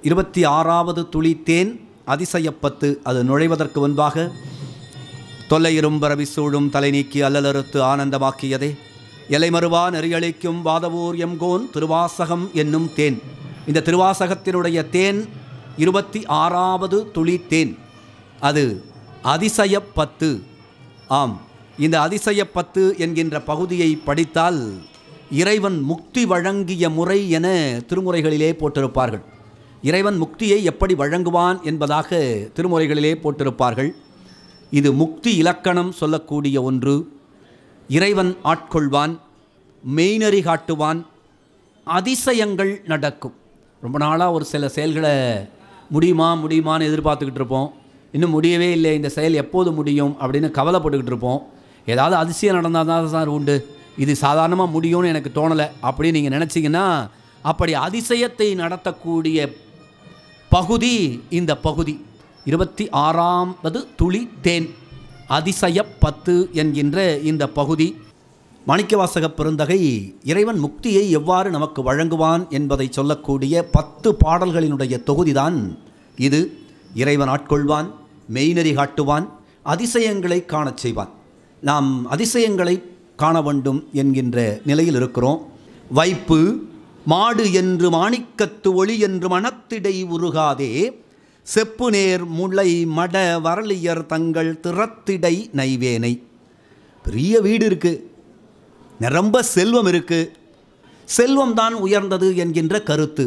இருபத்தி ஆறாவது துளி தேன் அதிசயப்பத்து அது நுழைவதற்கு முன்பாக தொல்லையிரும் பரவி சூழும் தலை நீக்கி அல்லலறுத்து ஆனந்தமாக்கியதே எலைமறுவா நெறியளிக்கும் வாதவூர் எம்கோன் திருவாசகம் என்னும் தேன் இந்த திருவாசகத்தினுடைய தேன் இருபத்தி ஆறாவது துளி தேன் அது அதிசயப்பத்து ஆம் இந்த அதிசயப்பத்து என்கின்ற பகுதியை படித்தால் இறைவன் முக்தி வழங்கிய முறை என திருமுறைகளிலே போட்டிருப்பார்கள் இறைவன் முக்தியை எப்படி வழங்குவான் என்பதாக திருமுறைகளிலே போட்டிருப்பார்கள் இது முக்தி இலக்கணம் சொல்லக்கூடிய ஒன்று இறைவன் ஆட்கொள்வான் மெய்நெறி காட்டுவான் அதிசயங்கள் நடக்கும் ரொம்ப நாளாக ஒரு சில செயல்களை முடியுமா முடியுமான்னு எதிர்பார்த்துக்கிட்டு இருப்போம் இன்னும் முடியவே இல்லை இந்த செயல் எப்போது முடியும் அப்படின்னு கவலைப்பட்டுக்கிட்டு இருப்போம் ஏதாவது அதிசயம் நடந்தால் தான் சார் உண்டு இது சாதாரணமாக முடியும்னு எனக்கு தோணலை அப்படின்னு நீங்கள் நினச்சிங்கன்னா அப்படி அதிசயத்தை நடத்தக்கூடிய பகுதி இந்த பகுதி இருபத்தி ஆறாவது துளி தேன் அதிசய பத்து என்கின்ற இந்த பகுதி மாணிக்கவாசக பெருந்தகை இறைவன் முக்தியை எவ்வாறு நமக்கு வழங்குவான் என்பதை சொல்லக்கூடிய பத்து பாடல்களினுடைய தொகுதிதான் இது இறைவன் ஆட்கொள்வான் மெய்நெறி காட்டுவான் அதிசயங்களை காணச் செய்வான் நாம் அதிசயங்களை காண வேண்டும் என்கின்ற நிலையில் இருக்கிறோம் வைப்பு மாடு என்று மாணிக்கத்து ஒளி என்று மனத்திடை உருகாதே செப்பு நேர் முளை மட வரலியர் தங்கள் திறத்திடை நைவேனை பெரிய வீடு இருக்கு நிரம்ப செல்வம் இருக்கு செல்வம் தான் உயர்ந்தது என்கின்ற கருத்து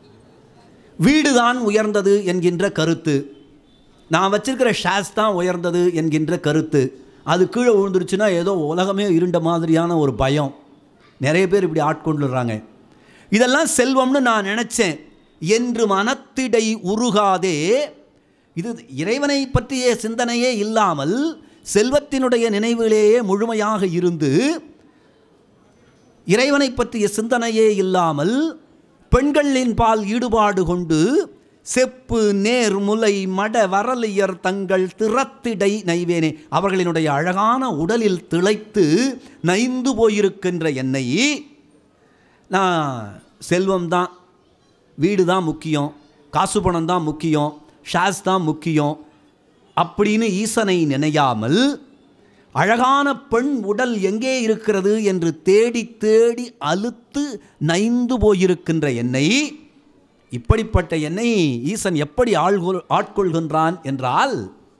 வீடு தான் உயர்ந்தது என்கின்ற கருத்து நான் வச்சிருக்கிற ஷேர்ஸ் தான் உயர்ந்தது என்கின்ற கருத்து அது கீழே விழுந்துருச்சுன்னா ஏதோ உலகமே இருண்ட மாதிரியான ஒரு பயம் நிறைய பேர் இப்படி ஆட்கொண்டுடுறாங்க இதெல்லாம் செல்வம்னு நான் நினச்சேன் என்று மனத்திடை உருகாதே இது இறைவனை பற்றிய சிந்தனையே இல்லாமல் செல்வத்தினுடைய நினைவிலேயே முழுமையாக இருந்து இறைவனை பற்றிய சிந்தனையே இல்லாமல் பெண்களின் பால் ஈடுபாடு கொண்டு செப்பு நேர் முலை மட வரலியர் தங்கள் திறத்திடை நைவேனே அவர்களினுடைய அழகான உடலில் திளைத்து நைந்து போயிருக்கின்ற என்னை நான் செல்வம் தான் வீடு தான் முக்கியம் காசு பணம் தான் முக்கியம் ஷாஸ் தான் முக்கியம் அப்படின்னு ஈசனை நினையாமல் அழகான பெண் உடல் எங்கே இருக்கிறது என்று தேடி தேடி அலுத்து நைந்து போயிருக்கின்ற என்னை இப்படிப்பட்ட என்னை ஈசன் எப்படி ஆள்கொள் ஆட்கொள்கின்றான் என்றால்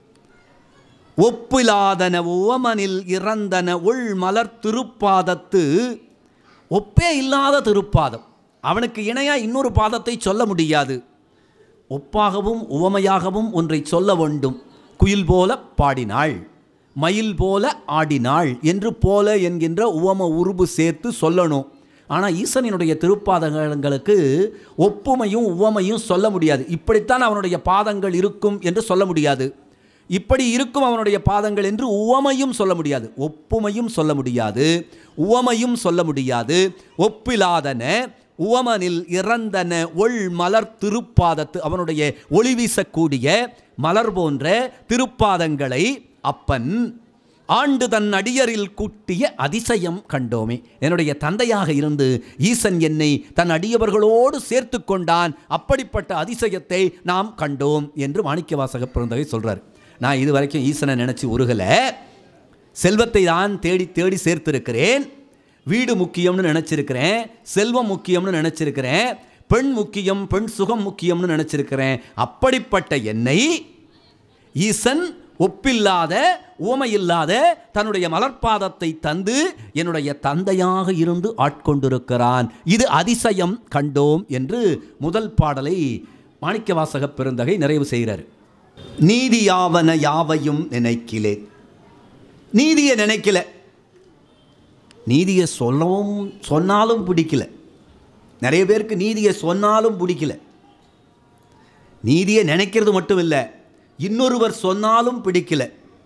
ஒப்பிலாதன உவமனில் இறந்தன உள் மலர் திருப்பாதத்து ஒப்பே இல்லாத திருப்பாதம் அவனுக்கு இணையாக இன்னொரு பாதத்தை சொல்ல முடியாது ஒப்பாகவும் உவமையாகவும் ஒன்றை சொல்ல வேண்டும் குயில் போல பாடினாள் மயில் போல ஆடினாள் என்று போல என்கின்ற உவம உருபு சேர்த்து சொல்லணும் ஆனால் ஈசனினுடைய திருப்பாதங்களுக்கு ஒப்புமையும் உவமையும் சொல்ல முடியாது இப்படித்தான் அவனுடைய பாதங்கள் இருக்கும் என்று சொல்ல முடியாது இப்படி இருக்கும் அவனுடைய பாதங்கள் என்று உவமையும் சொல்ல முடியாது ஒப்புமையும் சொல்ல முடியாது உவமையும் சொல்ல முடியாது ஒப்பிலாதன உவமனில் இறந்தன ஒள் மலர் திருப்பாதத்து அவனுடைய ஒளி வீசக்கூடிய மலர் போன்ற திருப்பாதங்களை அப்பன் ஆண்டு தன் அடியரில் கூட்டிய அதிசயம் கண்டோமே என்னுடைய தந்தையாக இருந்து ஈசன் என்னை தன் அடியவர்களோடு சேர்த்து கொண்டான் அப்படிப்பட்ட அதிசயத்தை நாம் கண்டோம் என்று மாணிக்கவாசக பிறந்தகை சொல்றார் நான் இது வரைக்கும் ஈசனை நினச்சி உருகலை செல்வத்தை தான் தேடி தேடி சேர்த்திருக்கிறேன் வீடு முக்கியம்னு நினச்சிருக்கிறேன் செல்வம் முக்கியம்னு நினச்சிருக்கிறேன் பெண் முக்கியம் பெண் சுகம் முக்கியம்னு நினச்சிருக்கிறேன் அப்படிப்பட்ட என்னை ஈசன் ஒப்பில்லாத உவமையில்லாத தன்னுடைய மலர்பாதத்தை தந்து என்னுடைய தந்தையாக இருந்து ஆட்கொண்டிருக்கிறான் இது அதிசயம் கண்டோம் என்று முதல் பாடலை மாணிக்கவாசக பெருந்தகை நிறைவு செய்கிறார் நீதி யாவன யாவையும் நினைக்கிலேன் நீதியை நினைக்கல நீதியை சொல்லவும் சொன்னாலும் பிடிக்கல நிறைய பேருக்கு நீதியை சொன்னாலும் பிடிக்கல நீதியை நினைக்கிறது மட்டும் இல்லை இன்னொருவர் சொன்னாலும் பிடிக்கல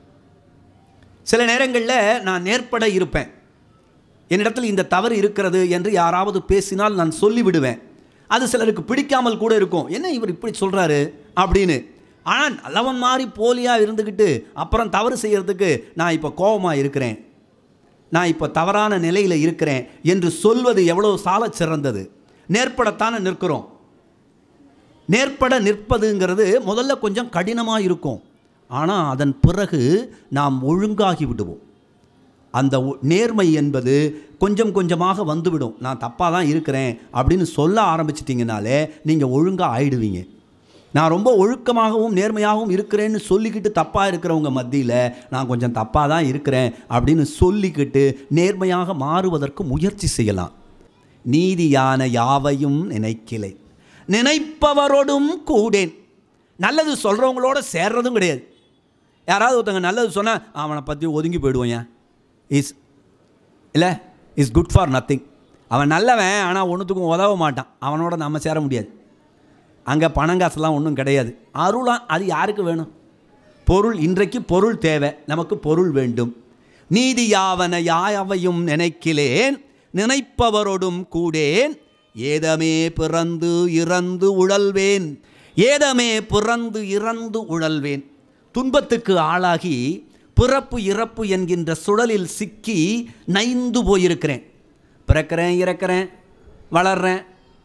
சில நேரங்களில் நான் நேர்பட இருப்பேன் என்னிடத்தில் இந்த தவறு இருக்கிறது என்று யாராவது பேசினால் நான் சொல்லிவிடுவேன் அது சிலருக்கு பிடிக்காமல் கூட இருக்கும் என்ன இவர் இப்படி சொல்கிறாரு அப்படின்னு ஆனால் நல்லவன் மாதிரி போலியாக இருந்துக்கிட்டு அப்புறம் தவறு செய்கிறதுக்கு நான் இப்போ கோபமாக இருக்கிறேன் நான் இப்போ தவறான நிலையில் இருக்கிறேன் என்று சொல்வது எவ்வளோ சால சிறந்தது நேர்படத்தானே நிற்கிறோம் நேர்பட நிற்பதுங்கிறது முதல்ல கொஞ்சம் கடினமாக இருக்கும் ஆனால் அதன் பிறகு நாம் ஒழுங்காகி விடுவோம் அந்த ஒ- நேர்மை என்பது கொஞ்சம் கொஞ்சமாக வந்துவிடும் நான் தப்பாக தான் இருக்கிறேன் அப்படின்னு சொல்ல ஆரம்பிச்சிட்டிங்கனாலே நீங்கள் ஒழுங்காக ஆயிடுவீங்க நான் ரொம்ப ஒழுக்கமாகவும் நேர்மையாகவும் இருக்கிறேன்னு சொல்லிக்கிட்டு தப்பாக இருக்கிறவங்க மத்தியில் நான் கொஞ்சம் தப்பாக தான் இருக்கிறேன் அப்படின்னு சொல்லிக்கிட்டு நேர்மையாக மாறுவதற்கு முயற்சி செய்யலாம் நீதியான யாவையும் நினைக்கிலை நினைப்பவரோடும் கூடேன் நல்லது சொல்கிறவங்களோட சேர்றதும் கிடையாது யாராவது ஒருத்தங்க நல்லது சொன்னால் அவனை பற்றி ஒதுங்கி போயிடுவோம் ஏன் இஸ் இல்லை இஸ் குட் ஃபார் நத்திங் அவன் நல்லவன் ஆனால் ஒன்றுத்துக்கும் உதவ மாட்டான் அவனோட நம்ம சேர முடியாது அங்கே பணம் காசுலாம் ஒன்றும் கிடையாது அருளாம் அது யாருக்கு வேணும் பொருள் இன்றைக்கு பொருள் தேவை நமக்கு பொருள் வேண்டும் நீதி யாவன யாயவையும் நினைக்கிலேன் நினைப்பவரோடும் கூடேன் ஏதமே பிறந்து இறந்து உழல்வேன் ஏதமே பிறந்து இறந்து உழல்வேன் துன்பத்துக்கு ஆளாகி பிறப்பு இறப்பு என்கின்ற சுழலில் சிக்கி நைந்து போயிருக்கிறேன் பிறக்கிறேன் இறக்கிறேன் வளர்றேன்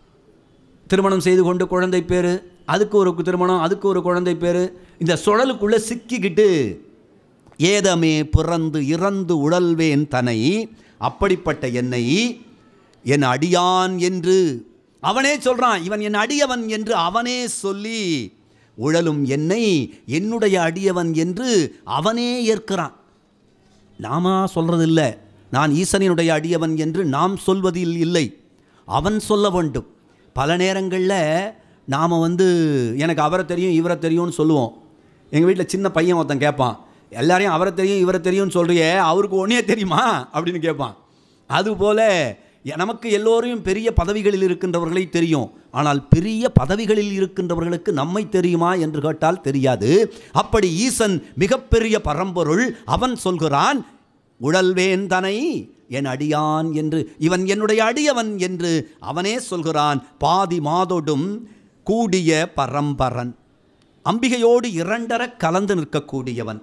திருமணம் செய்து கொண்டு குழந்தை பேர் அதுக்கு ஒரு திருமணம் அதுக்கு ஒரு குழந்தை பேர் இந்த சுழலுக்குள்ளே சிக்கிக்கிட்டு ஏதமே பிறந்து இறந்து உழல்வேன் தனை அப்படிப்பட்ட என்னை என் அடியான் என்று அவனே சொல்கிறான் இவன் என் அடியவன் என்று அவனே சொல்லி உழலும் என்னை என்னுடைய அடியவன் என்று அவனே ஏற்கிறான் நாமா சொல்றதில்ல நான் ஈசனினுடைய அடியவன் என்று நாம் சொல்வதில் இல்லை அவன் சொல்ல வேண்டும் பல நேரங்களில் நாம் வந்து எனக்கு அவரை தெரியும் இவரை தெரியும்னு சொல்லுவோம் எங்கள் வீட்டில் சின்ன பையன் ஒருத்தன் கேட்பான் எல்லாரையும் அவரை தெரியும் இவரை தெரியும்னு சொல்கிறியே அவருக்கு ஒன்றே தெரியுமா அப்படின்னு கேட்பான் அதுபோல நமக்கு எல்லோரையும் பெரிய பதவிகளில் இருக்கின்றவர்களை தெரியும் ஆனால் பெரிய பதவிகளில் இருக்கின்றவர்களுக்கு நம்மை தெரியுமா என்று கேட்டால் தெரியாது அப்படி ஈசன் மிகப்பெரிய பரம்பொருள் அவன் சொல்கிறான் உழல்வேன் தனை என் அடியான் என்று இவன் என்னுடைய அடியவன் என்று அவனே சொல்கிறான் பாதி மாதொடும் கூடிய பரம்பரன் அம்பிகையோடு இரண்டர கலந்து நிற்கக்கூடியவன்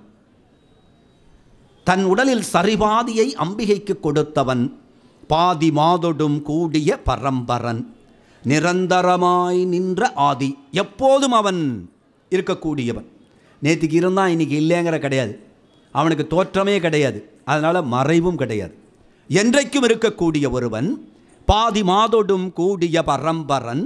தன் உடலில் சரிபாதியை அம்பிகைக்கு கொடுத்தவன் பாதி மாதொடும் கூடிய பரம்பரன் நிரந்தரமாய் நின்ற ஆதி எப்போதும் அவன் இருக்கக்கூடியவன் நேற்றுக்கு இருந்தான் இன்னைக்கு இல்லைங்கிற கிடையாது அவனுக்கு தோற்றமே கிடையாது அதனால் மறைவும் கிடையாது என்றைக்கும் இருக்கக்கூடிய ஒருவன் பாதி மாதொடும் கூடிய பரம்பரன்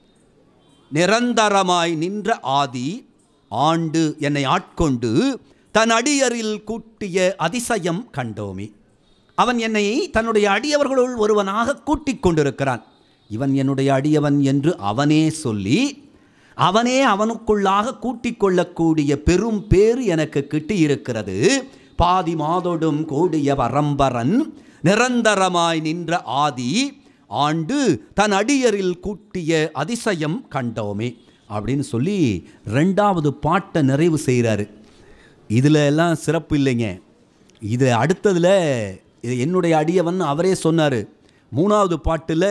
நிரந்தரமாய் நின்ற ஆதி ஆண்டு என்னை ஆட்கொண்டு தன் அடியரில் கூட்டிய அதிசயம் கண்டோமே அவன் என்னை தன்னுடைய அடியவர்களுள் ஒருவனாக கூட்டிக் கொண்டிருக்கிறான் இவன் என்னுடைய அடியவன் என்று அவனே சொல்லி அவனே அவனுக்குள்ளாக கூட்டிக் கொள்ளக்கூடிய பெரும் பேறு எனக்கு கிட்டி இருக்கிறது பாதி மாதொடும் கூடிய பரம்பரன் நிரந்தரமாய் நின்ற ஆதி ஆண்டு தன் அடியரில் கூட்டிய அதிசயம் கண்டோமே அப்படின்னு சொல்லி ரெண்டாவது பாட்டை நிறைவு செய்கிறாரு இதில் எல்லாம் சிறப்பு இல்லைங்க இது அடுத்ததில் இது என்னுடைய அடியவன் அவரே சொன்னார் மூணாவது பாட்டில்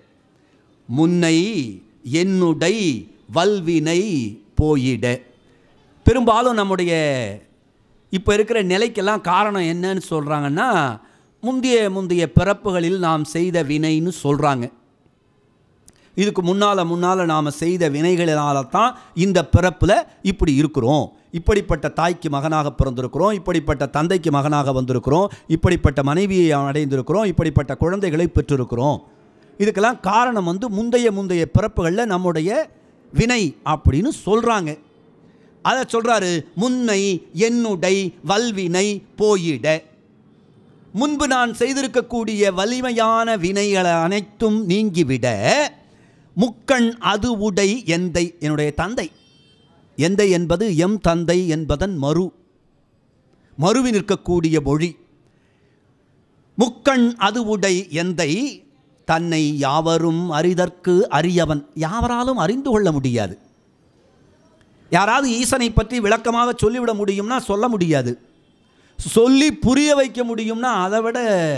முன்னை என்னுடை வல்வினை போயிட பெரும்பாலும் நம்முடைய இப்போ இருக்கிற நிலைக்கெல்லாம் காரணம் என்னன்னு சொல்கிறாங்கன்னா முந்தைய முந்தைய பிறப்புகளில் நாம் செய்த வினைன்னு சொல்கிறாங்க இதுக்கு முன்னால் முன்னால் நாம் செய்த வினைகளினால தான் இந்த பிறப்பில் இப்படி இருக்கிறோம் இப்படிப்பட்ட தாய்க்கு மகனாக பிறந்திருக்கிறோம் இப்படிப்பட்ட தந்தைக்கு மகனாக வந்திருக்கிறோம் இப்படிப்பட்ட மனைவியை அடைந்திருக்கிறோம் இப்படிப்பட்ட குழந்தைகளை பெற்றிருக்கிறோம் இதுக்கெல்லாம் காரணம் வந்து முந்தைய முந்தைய பிறப்புகளில் நம்முடைய வினை அப்படின்னு சொல்கிறாங்க அதை சொல்கிறாரு முன்னை என்னுடை வல்வினை போயிட முன்பு நான் செய்திருக்கக்கூடிய வலிமையான வினைகளை அனைத்தும் நீங்கிவிட முக்கண் அது உடை எந்தை என்னுடைய தந்தை எந்தை என்பது எம் தந்தை என்பதன் மறு மறுவி நிற்கக்கூடிய மொழி முக்கண் அது உடை எந்தை தன்னை யாவரும் அறிதற்கு அறியவன் யாவராலும் அறிந்து கொள்ள முடியாது யாராவது ஈசனை பற்றி விளக்கமாக சொல்லிவிட முடியும்னா சொல்ல முடியாது சொல்லி புரிய வைக்க முடியும்னா அதை விட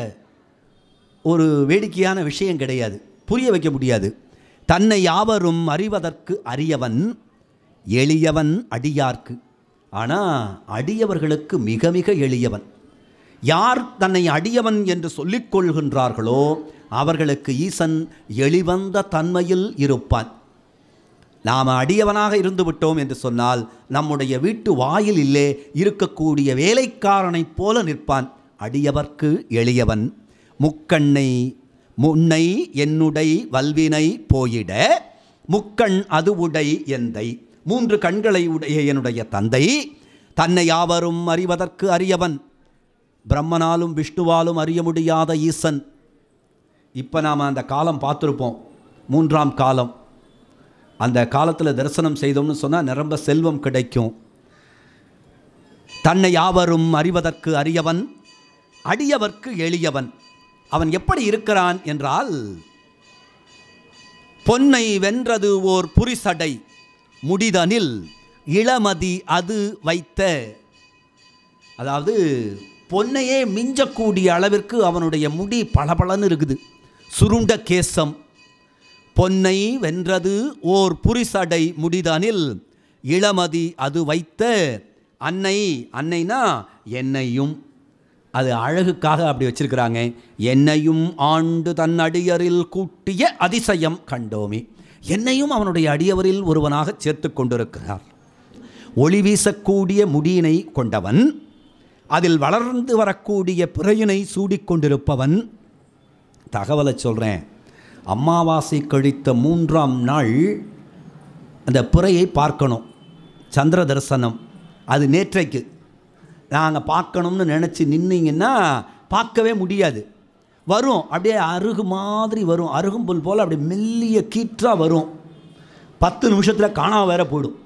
ஒரு வேடிக்கையான விஷயம் கிடையாது புரிய வைக்க முடியாது தன்னை யாவரும் அறிவதற்கு அறியவன் எளியவன் அடியார்க்கு ஆனால் அடியவர்களுக்கு மிக மிக எளியவன் யார் தன்னை அடியவன் என்று சொல்லிக் கொள்கின்றார்களோ அவர்களுக்கு ஈசன் எளிவந்த தன்மையில் இருப்பான் நாம் அடியவனாக இருந்து விட்டோம் என்று சொன்னால் நம்முடைய வீட்டு வாயிலிலே இருக்கக்கூடிய வேலைக்காரனைப் போல நிற்பான் அடியவர்க்கு எளியவன் முக்கண்ணை முன்னை என்னுடை வல்வினை போயிட முக்கண் அது உடை எந்தை மூன்று கண்களை உடைய என்னுடைய தந்தை தன்னை யாவரும் அறிவதற்கு அறியவன் பிரம்மனாலும் விஷ்ணுவாலும் அறிய முடியாத ஈசன் இப்போ நாம் அந்த காலம் பார்த்துருப்போம் மூன்றாம் காலம் அந்த காலத்தில் தரிசனம் செய்தோம்னு சொன்னால் நிரம்ப செல்வம் கிடைக்கும் தன்னை யாவரும் அறிவதற்கு அறியவன் அடியவர்க்கு எளியவன் அவன் எப்படி இருக்கிறான் என்றால் பொன்னை வென்றது ஓர் புரிசடை முடிதனில் இளமதி அது வைத்த அதாவது பொன்னையே மிஞ்சக்கூடிய அளவிற்கு அவனுடைய முடி பளபளன்னு இருக்குது சுருண்ட கேசம் பொன்னை வென்றது ஓர் புரிசடை முடிதனில் இளமதி அது வைத்த அன்னை அன்னைனா என்னையும் அது அழகுக்காக அப்படி வச்சிருக்கிறாங்க என்னையும் ஆண்டு தன் அடியரில் கூட்டிய அதிசயம் கண்டோமே என்னையும் அவனுடைய அடியவரில் ஒருவனாக சேர்த்து கொண்டிருக்கிறார் ஒளி வீசக்கூடிய முடியினை கொண்டவன் அதில் வளர்ந்து வரக்கூடிய பிறையினை சூடிக்கொண்டிருப்பவன் தகவலை சொல்கிறேன் அமாவாசை கழித்த மூன்றாம் நாள் அந்த பிறையை பார்க்கணும் சந்திர தரிசனம் அது நேற்றைக்கு நாங்கள் பார்க்கணும்னு நினச்சி நின்னீங்கன்னா பார்க்கவே முடியாது வரும் அப்படியே அருகு மாதிரி வரும் அருகும்புல் போல் அப்படி மெல்லிய கீற்றாக வரும் பத்து நிமிஷத்தில் காணாம வேற போயிடும்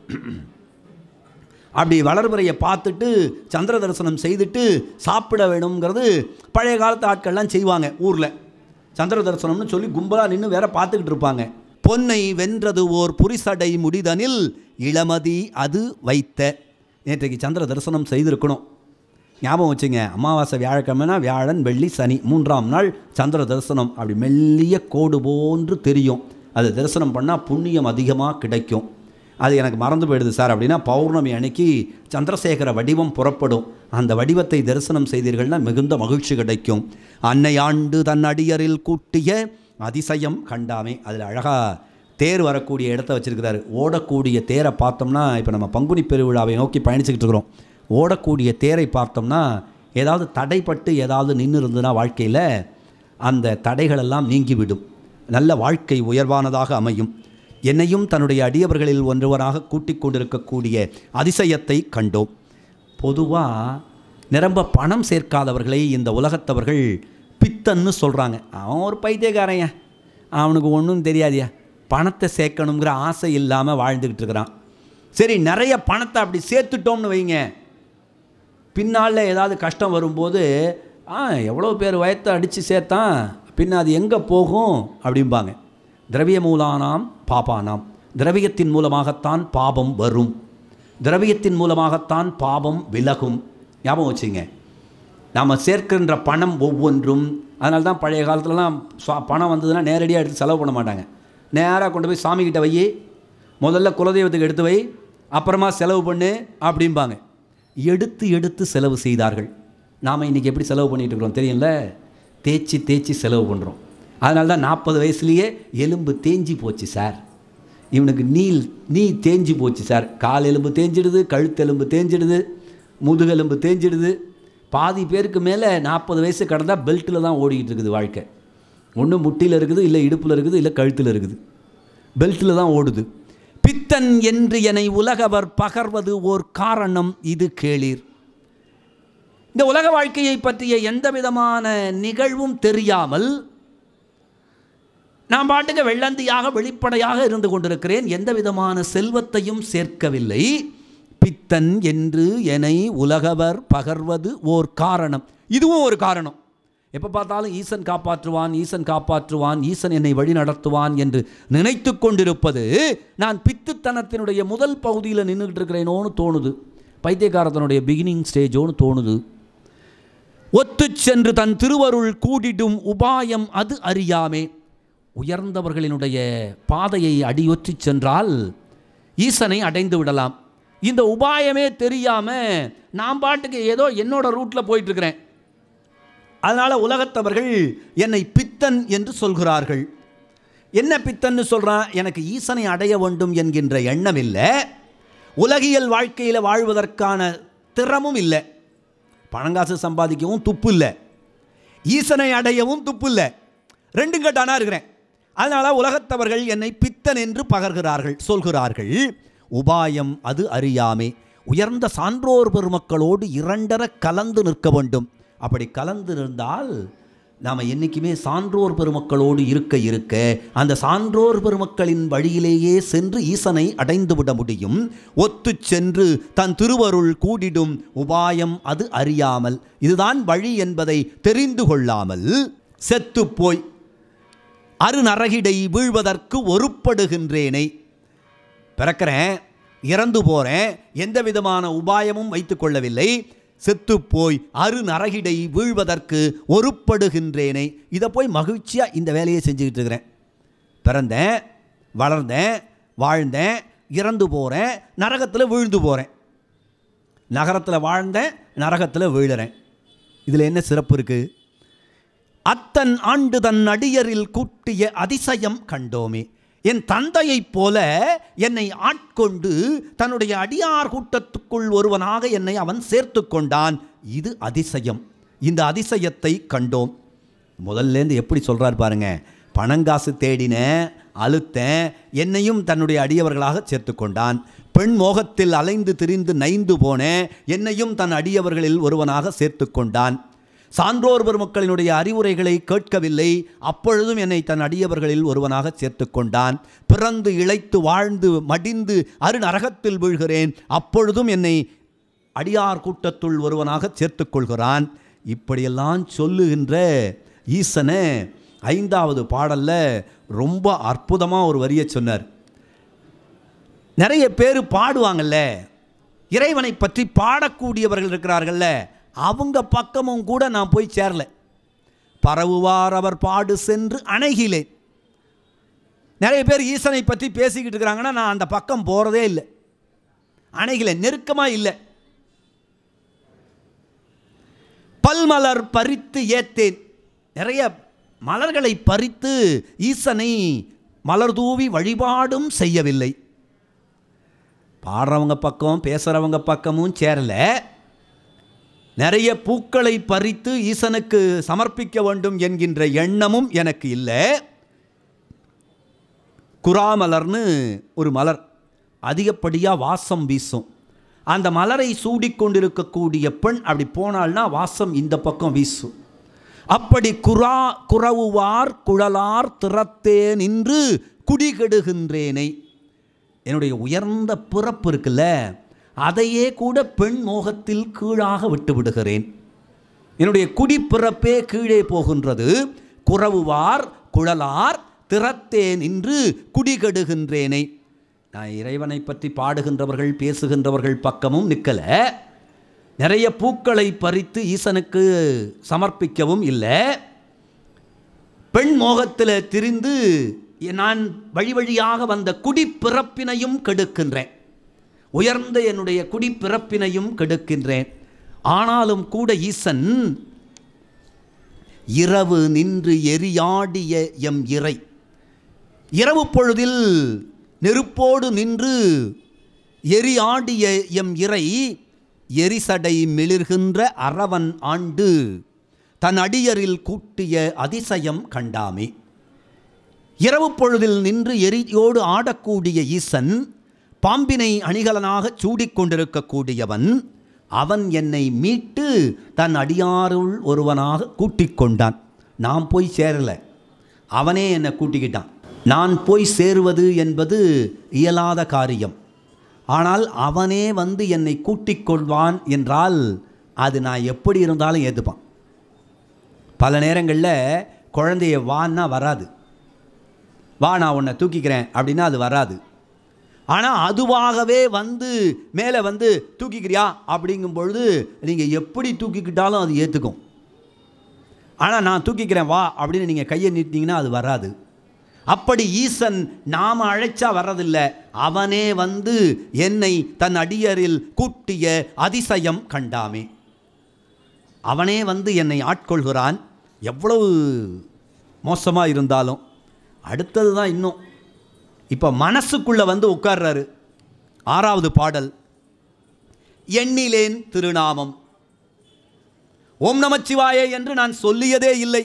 அப்படி வளர்பிறையை பார்த்துட்டு சந்திர தரிசனம் செய்துட்டு சாப்பிட வேணுங்கிறது பழைய காலத்து ஆட்கள்லாம் செய்வாங்க ஊரில் சந்திர தரிசனம்னு சொல்லி கும்பலாக நின்று வேற பார்த்துக்கிட்டு இருப்பாங்க பொன்னை வென்றது ஓர் புரிசடை முடிதனில் இளமதி அது வைத்த நேற்றைக்கு சந்திர தரிசனம் செய்திருக்கணும் ஞாபகம் வச்சுங்க அமாவாசை வியாழக்கிழமைனா வியாழன் வெள்ளி சனி மூன்றாம் நாள் சந்திர தரிசனம் அப்படி மெல்லிய கோடு போன்று தெரியும் அது தரிசனம் பண்ணால் புண்ணியம் அதிகமாக கிடைக்கும் அது எனக்கு மறந்து போயிடுது சார் அப்படின்னா பௌர்ணமி அன்னைக்கு சந்திரசேகர வடிவம் புறப்படும் அந்த வடிவத்தை தரிசனம் செய்தீர்கள்னா மிகுந்த மகிழ்ச்சி கிடைக்கும் அன்னை ஆண்டு தன் அடியரில் கூட்டிய அதிசயம் கண்டாமே அதில் அழகாக தேர் வரக்கூடிய இடத்த வச்சிருக்கிறாரு ஓடக்கூடிய தேரை பார்த்தோம்னா இப்போ நம்ம பங்குனி பெருவிழாவை நோக்கி பயணிச்சுக்கிட்டு இருக்கிறோம் ஓடக்கூடிய தேரை பார்த்தோம்னா ஏதாவது தடைப்பட்டு ஏதாவது நின்று இருந்ததுன்னா வாழ்க்கையில் அந்த தடைகளெல்லாம் நீங்கிவிடும் நல்ல வாழ்க்கை உயர்வானதாக அமையும் என்னையும் தன்னுடைய அடியவர்களில் ஒருவராக கூட்டிக் கொண்டிருக்கக்கூடிய அதிசயத்தை கண்டோம் பொதுவாக நிரம்ப பணம் சேர்க்காதவர்களை இந்த உலகத்தவர்கள் பித்தன்னு சொல்கிறாங்க அவன் ஒரு பைத்தியக்காரங்க அவனுக்கு ஒன்றும் தெரியாதியா பணத்தை சேர்க்கணுங்கிற ஆசை இல்லாமல் வாழ்ந்துக்கிட்டு இருக்கிறான் சரி நிறைய பணத்தை அப்படி சேர்த்துட்டோம்னு வைங்க பின்னால் ஏதாவது கஷ்டம் வரும்போது ஆ எவ்வளோ பேர் வயத்தை அடித்து சேர்த்தான் பின்ன அது எங்கே போகும் அப்படிம்பாங்க திரவிய மூலானாம் பாபானாம் திரவியத்தின் மூலமாகத்தான் பாபம் வரும் திரவியத்தின் மூலமாகத்தான் பாபம் விலகும் ஞாபகம் வச்சுங்க நாம் சேர்க்கின்ற பணம் ஒவ்வொன்றும் அதனால தான் பழைய காலத்துலலாம் சுவா- பணம் வந்ததுன்னா நேரடியாக எடுத்து செலவு பண்ண மாட்டாங்க நேராக கொண்டு போய் சாமிக்கிட்ட வை முதல்ல குலதெய்வத்துக்கு எடுத்து வை அப்புறமா செலவு பண்ணு அப்படிம்பாங்க எடுத்து எடுத்து செலவு செய்தார்கள் நாம் இன்றைக்கி எப்படி செலவு பண்ணிகிட்டு இருக்கிறோம் தெரியும்ல தேய்ச்சி தேய்ச்சி செலவு பண்ணுறோம் அதனால தான் நாற்பது வயசுலேயே எலும்பு தேஞ்சி போச்சு சார் இவனுக்கு நீல் நீ தேஞ்சு போச்சு சார் கால் எலும்பு தேஞ்சிடுது கழுத்தெலும்பு தேஞ்சிடுது முதுகெலும்பு தேஞ்சிடுது பாதி பேருக்கு மேலே நாற்பது வயசு கடந்தால் பெல்ட்டில் தான் ஓடிக்கிட்டு இருக்குது வாழ்க்கை ஒன்று முட்டியில் இருக்குது இல்லை இடுப்பில் இருக்குது இல்லை கழுத்தில் இருக்குது பெல்ட்டில் தான் ஓடுது பித்தன் என்று என்னை உலகவர் பகர்வது ஓர் காரணம் இது கேளீர் இந்த உலக வாழ்க்கையை பற்றிய எந்த விதமான நிகழ்வும் தெரியாமல் நான் பாட்டுக்கு வெள்ளந்தியாக வெளிப்படையாக இருந்து கொண்டிருக்கிறேன் எந்த விதமான செல்வத்தையும் சேர்க்கவில்லை பித்தன் என்று என்னை உலகவர் பகர்வது ஓர் காரணம் இதுவும் ஒரு காரணம் எப்போ பார்த்தாலும் ஈசன் காப்பாற்றுவான் ஈசன் காப்பாற்றுவான் ஈசன் என்னை வழி நடத்துவான் என்று நினைத்து கொண்டிருப்பது நான் பித்துத்தனத்தினுடைய முதல் பகுதியில் நின்றுக்கிட்டு இருக்கிறேனோன்னு தோணுது பைத்தியக்காரத்தனுடைய பிகினிங் ஸ்டேஜோன்னு தோணுது ஒத்துச் சென்று தன் திருவருள் கூடிடும் உபாயம் அது அறியாமே உயர்ந்தவர்களினுடைய பாதையை அடியொற்றிச் சென்றால் ஈசனை அடைந்து விடலாம் இந்த உபாயமே தெரியாம நான் பாட்டுக்கு ஏதோ என்னோட ரூட்டில் போயிட்டு இருக்கிறேன் அதனால் உலகத்தவர்கள் என்னை பித்தன் என்று சொல்கிறார்கள் என்ன பித்தன்னு சொல்கிறான் எனக்கு ஈசனை அடைய வேண்டும் என்கின்ற எண்ணம் இல்லை உலகியல் வாழ்க்கையில் வாழ்வதற்கான திறமும் இல்லை பணங்காசு சம்பாதிக்கவும் துப்பு இல்லை ஈசனை அடையவும் துப்பு இல்லை ரெண்டும் கட்டானா இருக்கிறேன் அதனால் உலகத்தவர்கள் என்னை பித்தன் என்று பகர்கிறார்கள் சொல்கிறார்கள் உபாயம் அது அறியாமே உயர்ந்த சான்றோர் பெருமக்களோடு இரண்டர கலந்து நிற்க வேண்டும் அப்படி கலந்து இருந்தால் நாம் என்றைக்குமே சான்றோர் பெருமக்களோடு இருக்க இருக்க அந்த சான்றோர் பெருமக்களின் வழியிலேயே சென்று ஈசனை அடைந்து விட முடியும் ஒத்து சென்று தன் திருவருள் கூடிடும் உபாயம் அது அறியாமல் இதுதான் வழி என்பதை தெரிந்து கொள்ளாமல் செத்துப்போய் அருநரகிடை வீழ்வதற்கு ஒருப்படுகின்றேனை பிறக்கிறேன் இறந்து போகிறேன் எந்த விதமான உபாயமும் வைத்துக் கொள்ளவில்லை செத்துப்போய் அரு நரகிடை வீழ்வதற்கு ஒருப்படுகின்றேனே இதை போய் மகிழ்ச்சியாக இந்த வேலையை செஞ்சுக்கிட்டு இருக்கிறேன் பிறந்தேன் வளர்ந்தேன் வாழ்ந்தேன் இறந்து போகிறேன் நரகத்தில் வீழ்ந்து போகிறேன் நகரத்தில் வாழ்ந்தேன் நரகத்தில் வீழுறேன் இதில் என்ன சிறப்பு இருக்குது அத்தன் ஆண்டு தன் அடியரில் கூட்டிய அதிசயம் கண்டோமே என் தந்தையைப் போல என்னை ஆட்கொண்டு தன்னுடைய அடியார் கூட்டத்துக்குள் ஒருவனாக என்னை அவன் சேர்த்து கொண்டான் இது அதிசயம் இந்த அதிசயத்தை கண்டோம் முதல்லேருந்து எப்படி சொல்கிறார் பாருங்க பணங்காசு தேடினேன் அழுத்தேன் என்னையும் தன்னுடைய அடியவர்களாக சேர்த்து கொண்டான் பெண் மோகத்தில் அலைந்து திரிந்து நைந்து போனேன் என்னையும் தன் அடியவர்களில் ஒருவனாக சேர்த்து கொண்டான் சான்றோர் பெருமக்களினுடைய அறிவுரைகளை கேட்கவில்லை அப்பொழுதும் என்னை தன் அடியவர்களில் ஒருவனாக சேர்த்து கொண்டான் பிறந்து இழைத்து வாழ்ந்து மடிந்து அருநரகத்தில் வீழ்கிறேன் அப்பொழுதும் என்னை அடியார் கூட்டத்துள் ஒருவனாக சேர்த்து கொள்கிறான் இப்படியெல்லாம் சொல்லுகின்ற ஈசனை ஐந்தாவது பாடல்ல ரொம்ப அற்புதமாக ஒரு வரியை சொன்னார் நிறைய பேர் பாடுவாங்கல்ல இறைவனை பற்றி பாடக்கூடியவர்கள் இருக்கிறார்கள்ல அவங்க பக்கமும் கூட நான் போய் சேரல பரவுவார் அவர் பாடு சென்று அணைகிலேன் நிறைய பேர் ஈசனை பற்றி பேசிக்கிட்டு இருக்கிறாங்கன்னா நான் அந்த பக்கம் போகிறதே இல்லை அணைகில நெருக்கமாக இல்லை பல்மலர் பறித்து ஏத்தேன் நிறைய மலர்களை பறித்து ஈசனை மலர் தூவி வழிபாடும் செய்யவில்லை பாடுறவங்க பக்கம் பேசுகிறவங்க பக்கமும் சேரல நிறைய பூக்களை பறித்து ஈசனுக்கு சமர்ப்பிக்க வேண்டும் என்கின்ற எண்ணமும் எனக்கு இல்லை குறாமலர்னு ஒரு மலர் அதிகப்படியாக வாசம் வீசும் அந்த மலரை சூடிக்கொண்டிருக்கக்கூடிய பெண் அப்படி போனால்னா வாசம் இந்த பக்கம் வீசும் அப்படி குரா குறவுவார் குழலார் திறத்தே நின்று குடிகெடுகின்றேனை என்னுடைய உயர்ந்த பிறப்பு இருக்குல்ல அதையே கூட பெண் மோகத்தில் கீழாக விட்டு விடுகிறேன் என்னுடைய குடிப்பிறப்பே கீழே போகின்றது குறவுவார் குழலார் திறத்தே நின்று குடிகெடுகின்றேனை நான் இறைவனை பற்றி பாடுகின்றவர்கள் பேசுகின்றவர்கள் பக்கமும் நிற்கல நிறைய பூக்களை பறித்து ஈசனுக்கு சமர்ப்பிக்கவும் இல்லை பெண் மோகத்தில் திரிந்து நான் வழி வழியாக வந்த குடிப்பிறப்பினையும் கெடுக்கின்றேன் உயர்ந்த என்னுடைய குடிப்பிறப்பினையும் கெடுக்கின்றேன் ஆனாலும் கூட ஈசன் இரவு நின்று எரியாடிய எம் இறை இரவு பொழுதில் நெருப்போடு நின்று எரியாடிய எம் இறை எரிசடை மிளிர்கின்ற அரவன் ஆண்டு தன் அடியரில் கூட்டிய அதிசயம் கண்டாமே இரவு பொழுதில் நின்று எரியோடு ஆடக்கூடிய ஈசன் பாம்பினை அணிகலனாக சூடிக்கொண்டிருக்கக்கூடியவன் அவன் என்னை மீட்டு தன் அடியாருள் ஒருவனாக கூட்டிக் கொண்டான் நான் போய் சேரலை அவனே என்னை கூட்டிக்கிட்டான் நான் போய் சேருவது என்பது இயலாத காரியம் ஆனால் அவனே வந்து என்னை கூட்டிக் கொள்வான் என்றால் அது நான் எப்படி இருந்தாலும் ஏற்றுப்பான் பல நேரங்களில் குழந்தைய வான்னா வராது வா நான் உன்னை தூக்கிக்கிறேன் அப்படின்னா அது வராது ஆனால் அதுவாகவே வந்து மேலே வந்து தூக்கிக்கிறியா அப்படிங்கும் பொழுது நீங்கள் எப்படி தூக்கிக்கிட்டாலும் அது ஏற்றுக்கும் ஆனால் நான் தூக்கிக்கிறேன் வா அப்படின்னு நீங்கள் கையை நீட்டினீங்கன்னா அது வராது அப்படி ஈசன் நாம் அழைச்சா வர்றதில்லை அவனே வந்து என்னை தன் அடியரில் கூட்டிய அதிசயம் கண்டாமே அவனே வந்து என்னை ஆட்கொள்கிறான் எவ்வளவு மோசமாக இருந்தாலும் அடுத்தது தான் இன்னும் இப்போ மனசுக்குள்ளே வந்து உட்கார்றாரு ஆறாவது பாடல் எண்ணிலேன் திருநாமம் ஓம் நமச்சிவாய என்று நான் சொல்லியதே இல்லை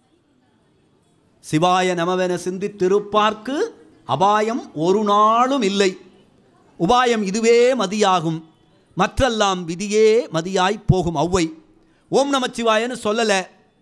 சிவாய நமவென சிந்தித்திருப்பார்க்கு அபாயம் ஒரு நாளும் இல்லை உபாயம் இதுவே மதியாகும் மற்றெல்லாம் விதியே மதியாய் போகும் ஔவை ஓம் நமச்சிவாயன்னு சொல்லலை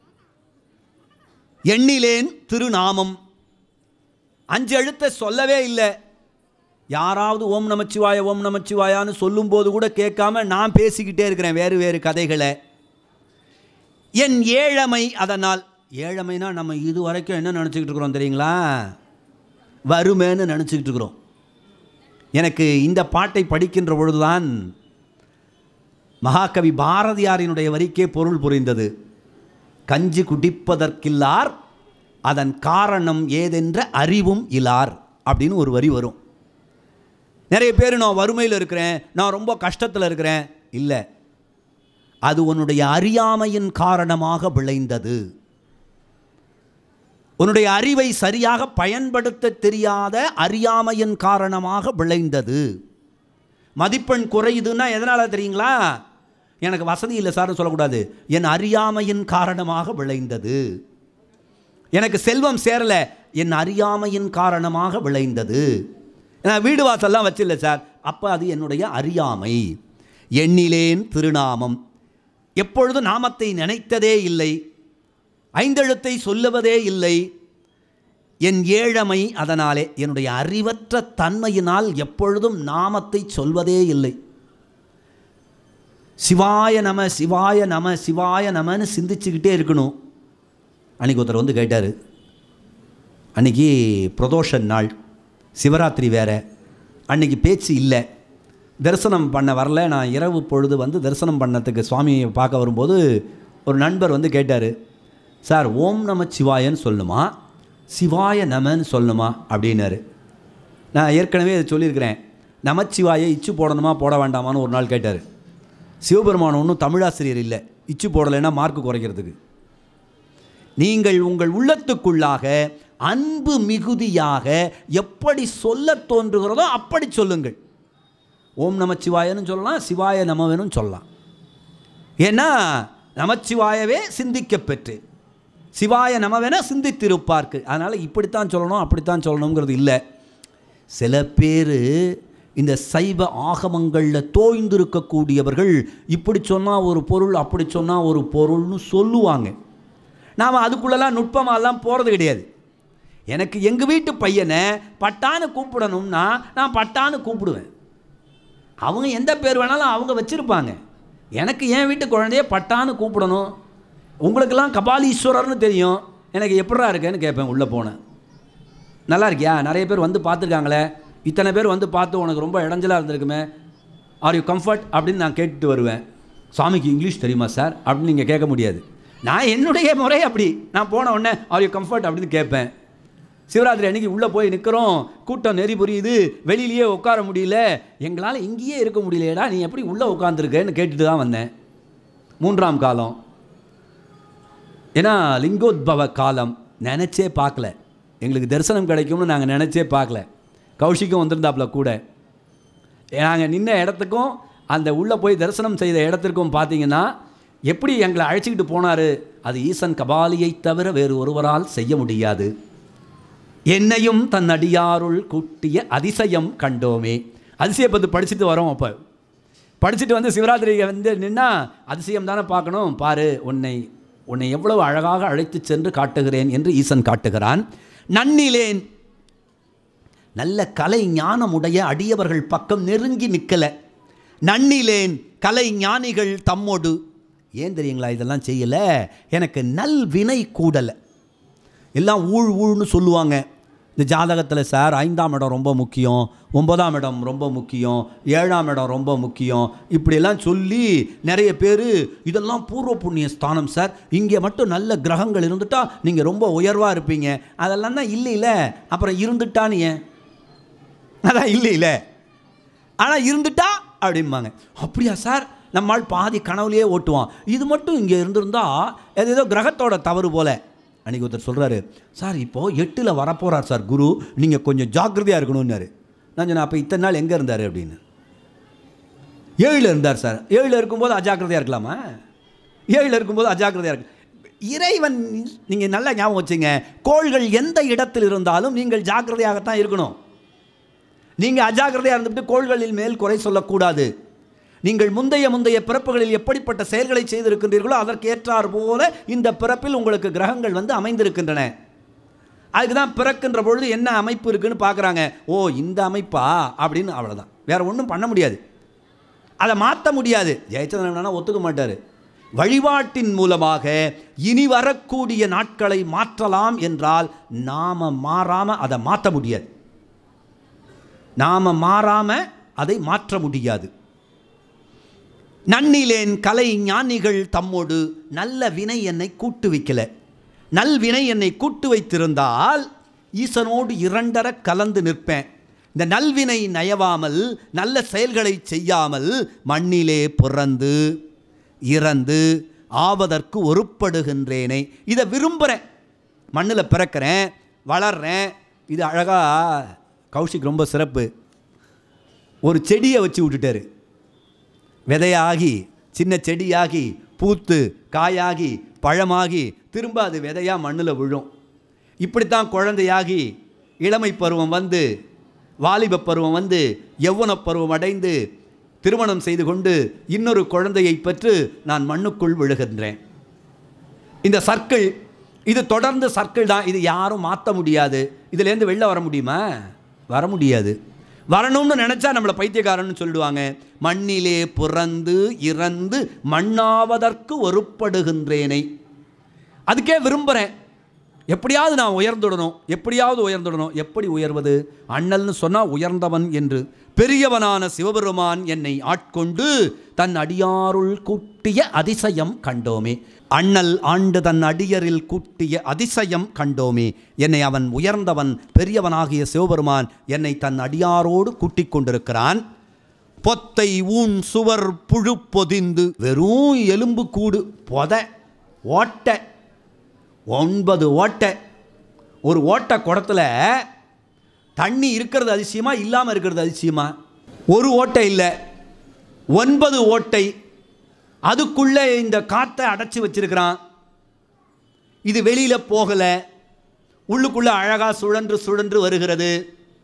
எண்ணிலேன் திருநாமம் அஞ்சு எழுத்தை சொல்லவே இல்லை யாராவது ஓம் நமச்சிவாய ஓம் நமச்சிவாயான்னு சொல்லும்போது கூட கேட்காம நான் பேசிக்கிட்டே இருக்கிறேன் வேறு வேறு கதைகளை என் ஏழமை அதனால் ஏழமைனா நம்ம இது வரைக்கும் என்ன நினச்சிக்கிட்டு இருக்கிறோம் தெரியுங்களா வறுமைன்னு நினச்சிக்கிட்டு இருக்கிறோம் எனக்கு இந்த பாட்டை படிக்கின்ற பொழுதுதான் மகாகவி பாரதியாரினுடைய வரிக்கே பொருள் புரிந்தது கஞ்சி குடிப்பதற்கில்லார் அதன் காரணம் ஏதென்ற அறிவும் இலார் அப்படின்னு ஒரு வரி வரும் நிறைய பேர் நான் வறுமையில் இருக்கிறேன் நான் ரொம்ப கஷ்டத்தில் இருக்கிறேன் இல்லை அது உன்னுடைய அறியாமையின் காரணமாக விளைந்தது உன்னுடைய அறிவை சரியாக பயன்படுத்த தெரியாத அறியாமையின் காரணமாக விளைந்தது மதிப்பெண் குறையுதுன்னா எதனால் தெரியுங்களா எனக்கு வசதி இல்லை சார்னு சொல்லக்கூடாது என் அறியாமையின் காரணமாக விளைந்தது எனக்கு செல்வம் சேரலை என் அறியாமையின் காரணமாக விளைந்தது நான் வீடு வாசல்லாம் வச்சில்ல சார் அப்போ அது என்னுடைய அறியாமை எண்ணிலேன் திருநாமம் எப்பொழுதும் நாமத்தை நினைத்ததே இல்லை ஐந்தெழுத்தை சொல்லுவதே இல்லை என் ஏழமை அதனாலே என்னுடைய அறிவற்ற தன்மையினால் எப்பொழுதும் நாமத்தை சொல்வதே இல்லை சிவாய நம சிவாய நம சிவாய நமன்னு சிந்திச்சுக்கிட்டே இருக்கணும் அன்றைக்கி ஒருத்தர் வந்து கேட்டார் அன்றைக்கி பிரதோஷ நாள் சிவராத்திரி வேற அன்றைக்கி பேச்சு இல்லை தரிசனம் பண்ண வரல நான் இரவு பொழுது வந்து தரிசனம் பண்ணத்துக்கு சுவாமியை பார்க்க வரும்போது ஒரு நண்பர் வந்து கேட்டார் சார் ஓம் நம சிவாயன்னு சொல்லணுமா சிவாய நமன்னு சொல்லணுமா அப்படின்னாரு நான் ஏற்கனவே இதை சொல்லியிருக்கிறேன் நமச்சிவாயை இச்சு போடணுமா போட வேண்டாமான்னு ஒரு நாள் கேட்டார் சிவபெருமான் ஒன்றும் தமிழாசிரியர் இல்லை இச்சு போடலைன்னா மார்க்கு குறைக்கிறதுக்கு நீங்கள் உங்கள் உள்ளத்துக்குள்ளாக அன்பு மிகுதியாக எப்படி சொல்ல தோன்றுகிறதோ அப்படி சொல்லுங்கள் ஓம் நமச்சிவாயன்னு சொல்லலாம் சிவாய நமவனும் சொல்லலாம் ஏன்னா நமச்சிவாயவே சிந்திக்க பெற்று சிவாய நமவென சிந்தித்திருப்பார்க்கு அதனால் இப்படித்தான் சொல்லணும் அப்படித்தான் சொல்லணுங்கிறது இல்லை சில பேர் இந்த சைவ ஆகமங்களில் தோய்ந்திருக்கக்கூடியவர்கள் இப்படி சொன்னால் ஒரு பொருள் அப்படி சொன்னால் ஒரு பொருள்னு சொல்லுவாங்க நாம் அதுக்குள்ளெல்லாம் நுட்பமாலாம் போகிறது கிடையாது எனக்கு எங்கள் வீட்டு பையனை பட்டான்னு கூப்பிடணும்னா நான் பட்டான்னு கூப்பிடுவேன் அவங்க எந்த பேர் வேணாலும் அவங்க வச்சுருப்பாங்க எனக்கு என் வீட்டு குழந்தைய பட்டான்னு கூப்பிடணும் உங்களுக்கெல்லாம் கபாலீஸ்வரர்னு தெரியும் எனக்கு எப்படா இருக்கேன்னு கேட்பேன் உள்ளே போனேன் நல்லா இருக்கியா நிறைய பேர் வந்து பார்த்துருக்காங்களே இத்தனை பேர் வந்து பார்த்து உனக்கு ரொம்ப இடைஞ்சலாக இருந்திருக்குமே ஆர் யூ கம்ஃபர்ட் அப்படின்னு நான் கேட்டுட்டு வருவேன் சாமிக்கு இங்கிலீஷ் தெரியுமா சார் அப்படின்னு நீங்கள் கேட்க முடியாது நான் என்னுடைய முறை அப்படி நான் போன உடனே ஆர் யூ கம்ஃபர்ட் அப்படின்னு கேட்பேன் சிவராத்திரி அன்னைக்கு உள்ளே போய் நிற்கிறோம் கூட்டம் நெறி புரியுது வெளியிலேயே உட்கார முடியல எங்களால் இங்கேயே இருக்க முடியலையேடா நீ எப்படி உள்ளே உட்காந்துருக்கேன்னு கேட்டுட்டு தான் வந்தேன் மூன்றாம் காலம் ஏன்னா லிங்கோத்பவ காலம் நினச்சே பார்க்கல எங்களுக்கு தரிசனம் கிடைக்கும்னு நாங்கள் நினச்சே பார்க்கல கௌஷிக்கும் வந்திருந்தாப்புல கூட நாங்கள் நின்ன இடத்துக்கும் அந்த உள்ளே போய் தரிசனம் செய்த இடத்திற்கும் பார்த்தீங்கன்னா எப்படி எங்களை அழைச்சிக்கிட்டு போனார் அது ஈசன் கபாலியை தவிர வேறு ஒருவரால் செய்ய முடியாது என்னையும் தன் அடியாருள் கூட்டிய அதிசயம் கண்டோமே அதிசயப்பத்து படிச்சுட்டு வரோம் அப்போ படிச்சுட்டு வந்து சிவராத்திரிக்கு வந்து நின்னா அதிசயம் தானே பார்க்கணும் பாரு உன்னை உன்னை எவ்வளவு அழகாக அழைத்து சென்று காட்டுகிறேன் என்று ஈசன் காட்டுகிறான் நன்னிலேன் நல்ல கலை ஞானமுடைய அடியவர்கள் பக்கம் நெருங்கி நிற்கல நன்னிலேன் கலை ஞானிகள் தம்மோடு ஏன் தெரியுங்களா இதெல்லாம் செய்யலை எனக்கு நல் வினை கூடலை எல்லாம் ஊழ் ஊழ்னு சொல்லுவாங்க இந்த ஜாதகத்தில் சார் ஐந்தாம் இடம் ரொம்ப முக்கியம் ஒன்பதாம் இடம் ரொம்ப முக்கியம் ஏழாம் இடம் ரொம்ப முக்கியம் இப்படியெல்லாம் சொல்லி நிறைய பேர் இதெல்லாம் பூர்வ புண்ணிய ஸ்தானம் சார் இங்கே மட்டும் நல்ல கிரகங்கள் இருந்துட்டா நீங்கள் ரொம்ப உயர்வாக இருப்பீங்க அதெல்லாம் தான் இல்லை இல்லை அப்புறம் இருந்துட்டான்னு ஏன் அதான் இல்லை இல்லை ஆனால் இருந்துட்டா அப்படிம்பாங்க அப்படியா சார் நம்மால் பாதி கனவுலையே ஓட்டுவான் இது மட்டும் இங்கே இருந்திருந்தா அது ஏதோ கிரகத்தோட தவறு போல அன்றைக்கி ஒருத்தர் சொல்கிறாரு சார் இப்போது எட்டில் வரப்போகிறார் சார் குரு நீங்கள் கொஞ்சம் ஜாக்கிரதையாக இருக்கணும்னாரு நான் சொன்னேன் அப்போ இத்தனை நாள் எங்கே இருந்தார் அப்படின்னு ஏழில் இருந்தார் சார் ஏழில் இருக்கும்போது அஜாக்கிரதையாக இருக்கலாமா ஏழில் இருக்கும்போது அஜாக்கிரதையாக இருக்கு இறைவன் நீங்கள் நல்லா ஞாபகம் வச்சுங்க கோள்கள் எந்த இடத்தில் இருந்தாலும் நீங்கள் ஜாக்கிரதையாகத்தான் இருக்கணும் நீங்கள் அஜாக்கிரதையாக இருந்துவிட்டு கோள்களின் மேல் குறை சொல்லக்கூடாது நீங்கள் முந்தைய முந்தைய பிறப்புகளில் எப்படிப்பட்ட செயல்களை செய்திருக்கின்றீர்களோ அதற்கு ஏற்றார் போல இந்த பிறப்பில் உங்களுக்கு கிரகங்கள் வந்து அமைந்திருக்கின்றன அதுக்கு தான் பிறக்கின்ற பொழுது என்ன அமைப்பு இருக்குன்னு பார்க்குறாங்க ஓ இந்த அமைப்பா அப்படின்னு அவ்வளோதான் வேற ஒன்றும் பண்ண முடியாது அதை மாற்ற முடியாது ஜெயச்சந்திரன் ஒத்துக்க மாட்டார் வழிபாட்டின் மூலமாக இனி வரக்கூடிய நாட்களை மாற்றலாம் என்றால் நாம மாறாம அதை மாற்ற முடியாது நாம மாறாம அதை மாற்ற முடியாது நன்னிலேன் கலை ஞானிகள் தம்மோடு நல்ல வினை என்னை கூட்டு வைக்கல நல்வினை என்னை கூட்டு வைத்திருந்தால் ஈசனோடு இரண்டர கலந்து நிற்பேன் இந்த நல்வினை நயவாமல் நல்ல செயல்களை செய்யாமல் மண்ணிலே பிறந்து இறந்து ஆவதற்கு ஒருப்படுகின்றேனே இதை விரும்புகிறேன் மண்ணில் பிறக்கிறேன் வளர்றேன் இது அழகாக கௌஷிக் ரொம்ப சிறப்பு ஒரு செடியை வச்சு விட்டுட்டாரு விதையாகி சின்ன செடியாகி பூத்து காயாகி பழமாகி திரும்ப அது விதையாக மண்ணில் விழும் இப்படித்தான் குழந்தையாகி இளமை பருவம் வந்து வாலிப பருவம் வந்து யௌவன பருவம் அடைந்து திருமணம் செய்து கொண்டு இன்னொரு குழந்தையை பெற்று நான் மண்ணுக்குள் விழுகின்றேன் இந்த சர்க்கிள் இது தொடர்ந்து சர்க்கிள் தான் இது யாரும் மாற்ற முடியாது இதுலேருந்து வெளில வர முடியுமா வர முடியாது வரணும்னு நினச்சா நம்மளை பைத்தியக்காரன்னு சொல்லிடுவாங்க மண்ணிலே பிறந்து இறந்து மண்ணாவதற்கு ஒருப்படுகின்றேனை அதுக்கே விரும்புகிறேன் எப்படியாவது நான் உயர்ந்துடணும் எப்படியாவது உயர்ந்துடணும் எப்படி உயர்வது அண்ணல்னு சொன்னால் உயர்ந்தவன் என்று பெரியவனான சிவபெருமான் என்னை ஆட்கொண்டு தன் அடியாருள் கூட்டிய அதிசயம் கண்டோமே அண்ணல் ஆண்டு தன் அடியரில் கூட்டிய அதிசயம் கண்டோமே என்னை அவன் உயர்ந்தவன் பெரியவனாகிய சிவபெருமான் என்னை தன் அடியாரோடு கூட்டிக் கொண்டிருக்கிறான் பொத்தை ஊன் சுவர் புழு பொதிந்து வெறும் எலும்பு கூடு பொத ஓட்டை ஒன்பது ஓட்டை ஒரு ஓட்டை குடத்துல தண்ணி இருக்கிறது அதிசயமா இல்லாமல் இருக்கிறது அதிசயமா ஒரு ஓட்டை இல்லை ஒன்பது ஓட்டை அதுக்குள்ளே இந்த காற்றை அடைச்சி வச்சிருக்கிறான் இது வெளியில் போகலை உள்ளுக்குள்ளே அழகாக சுழன்று சுழன்று வருகிறது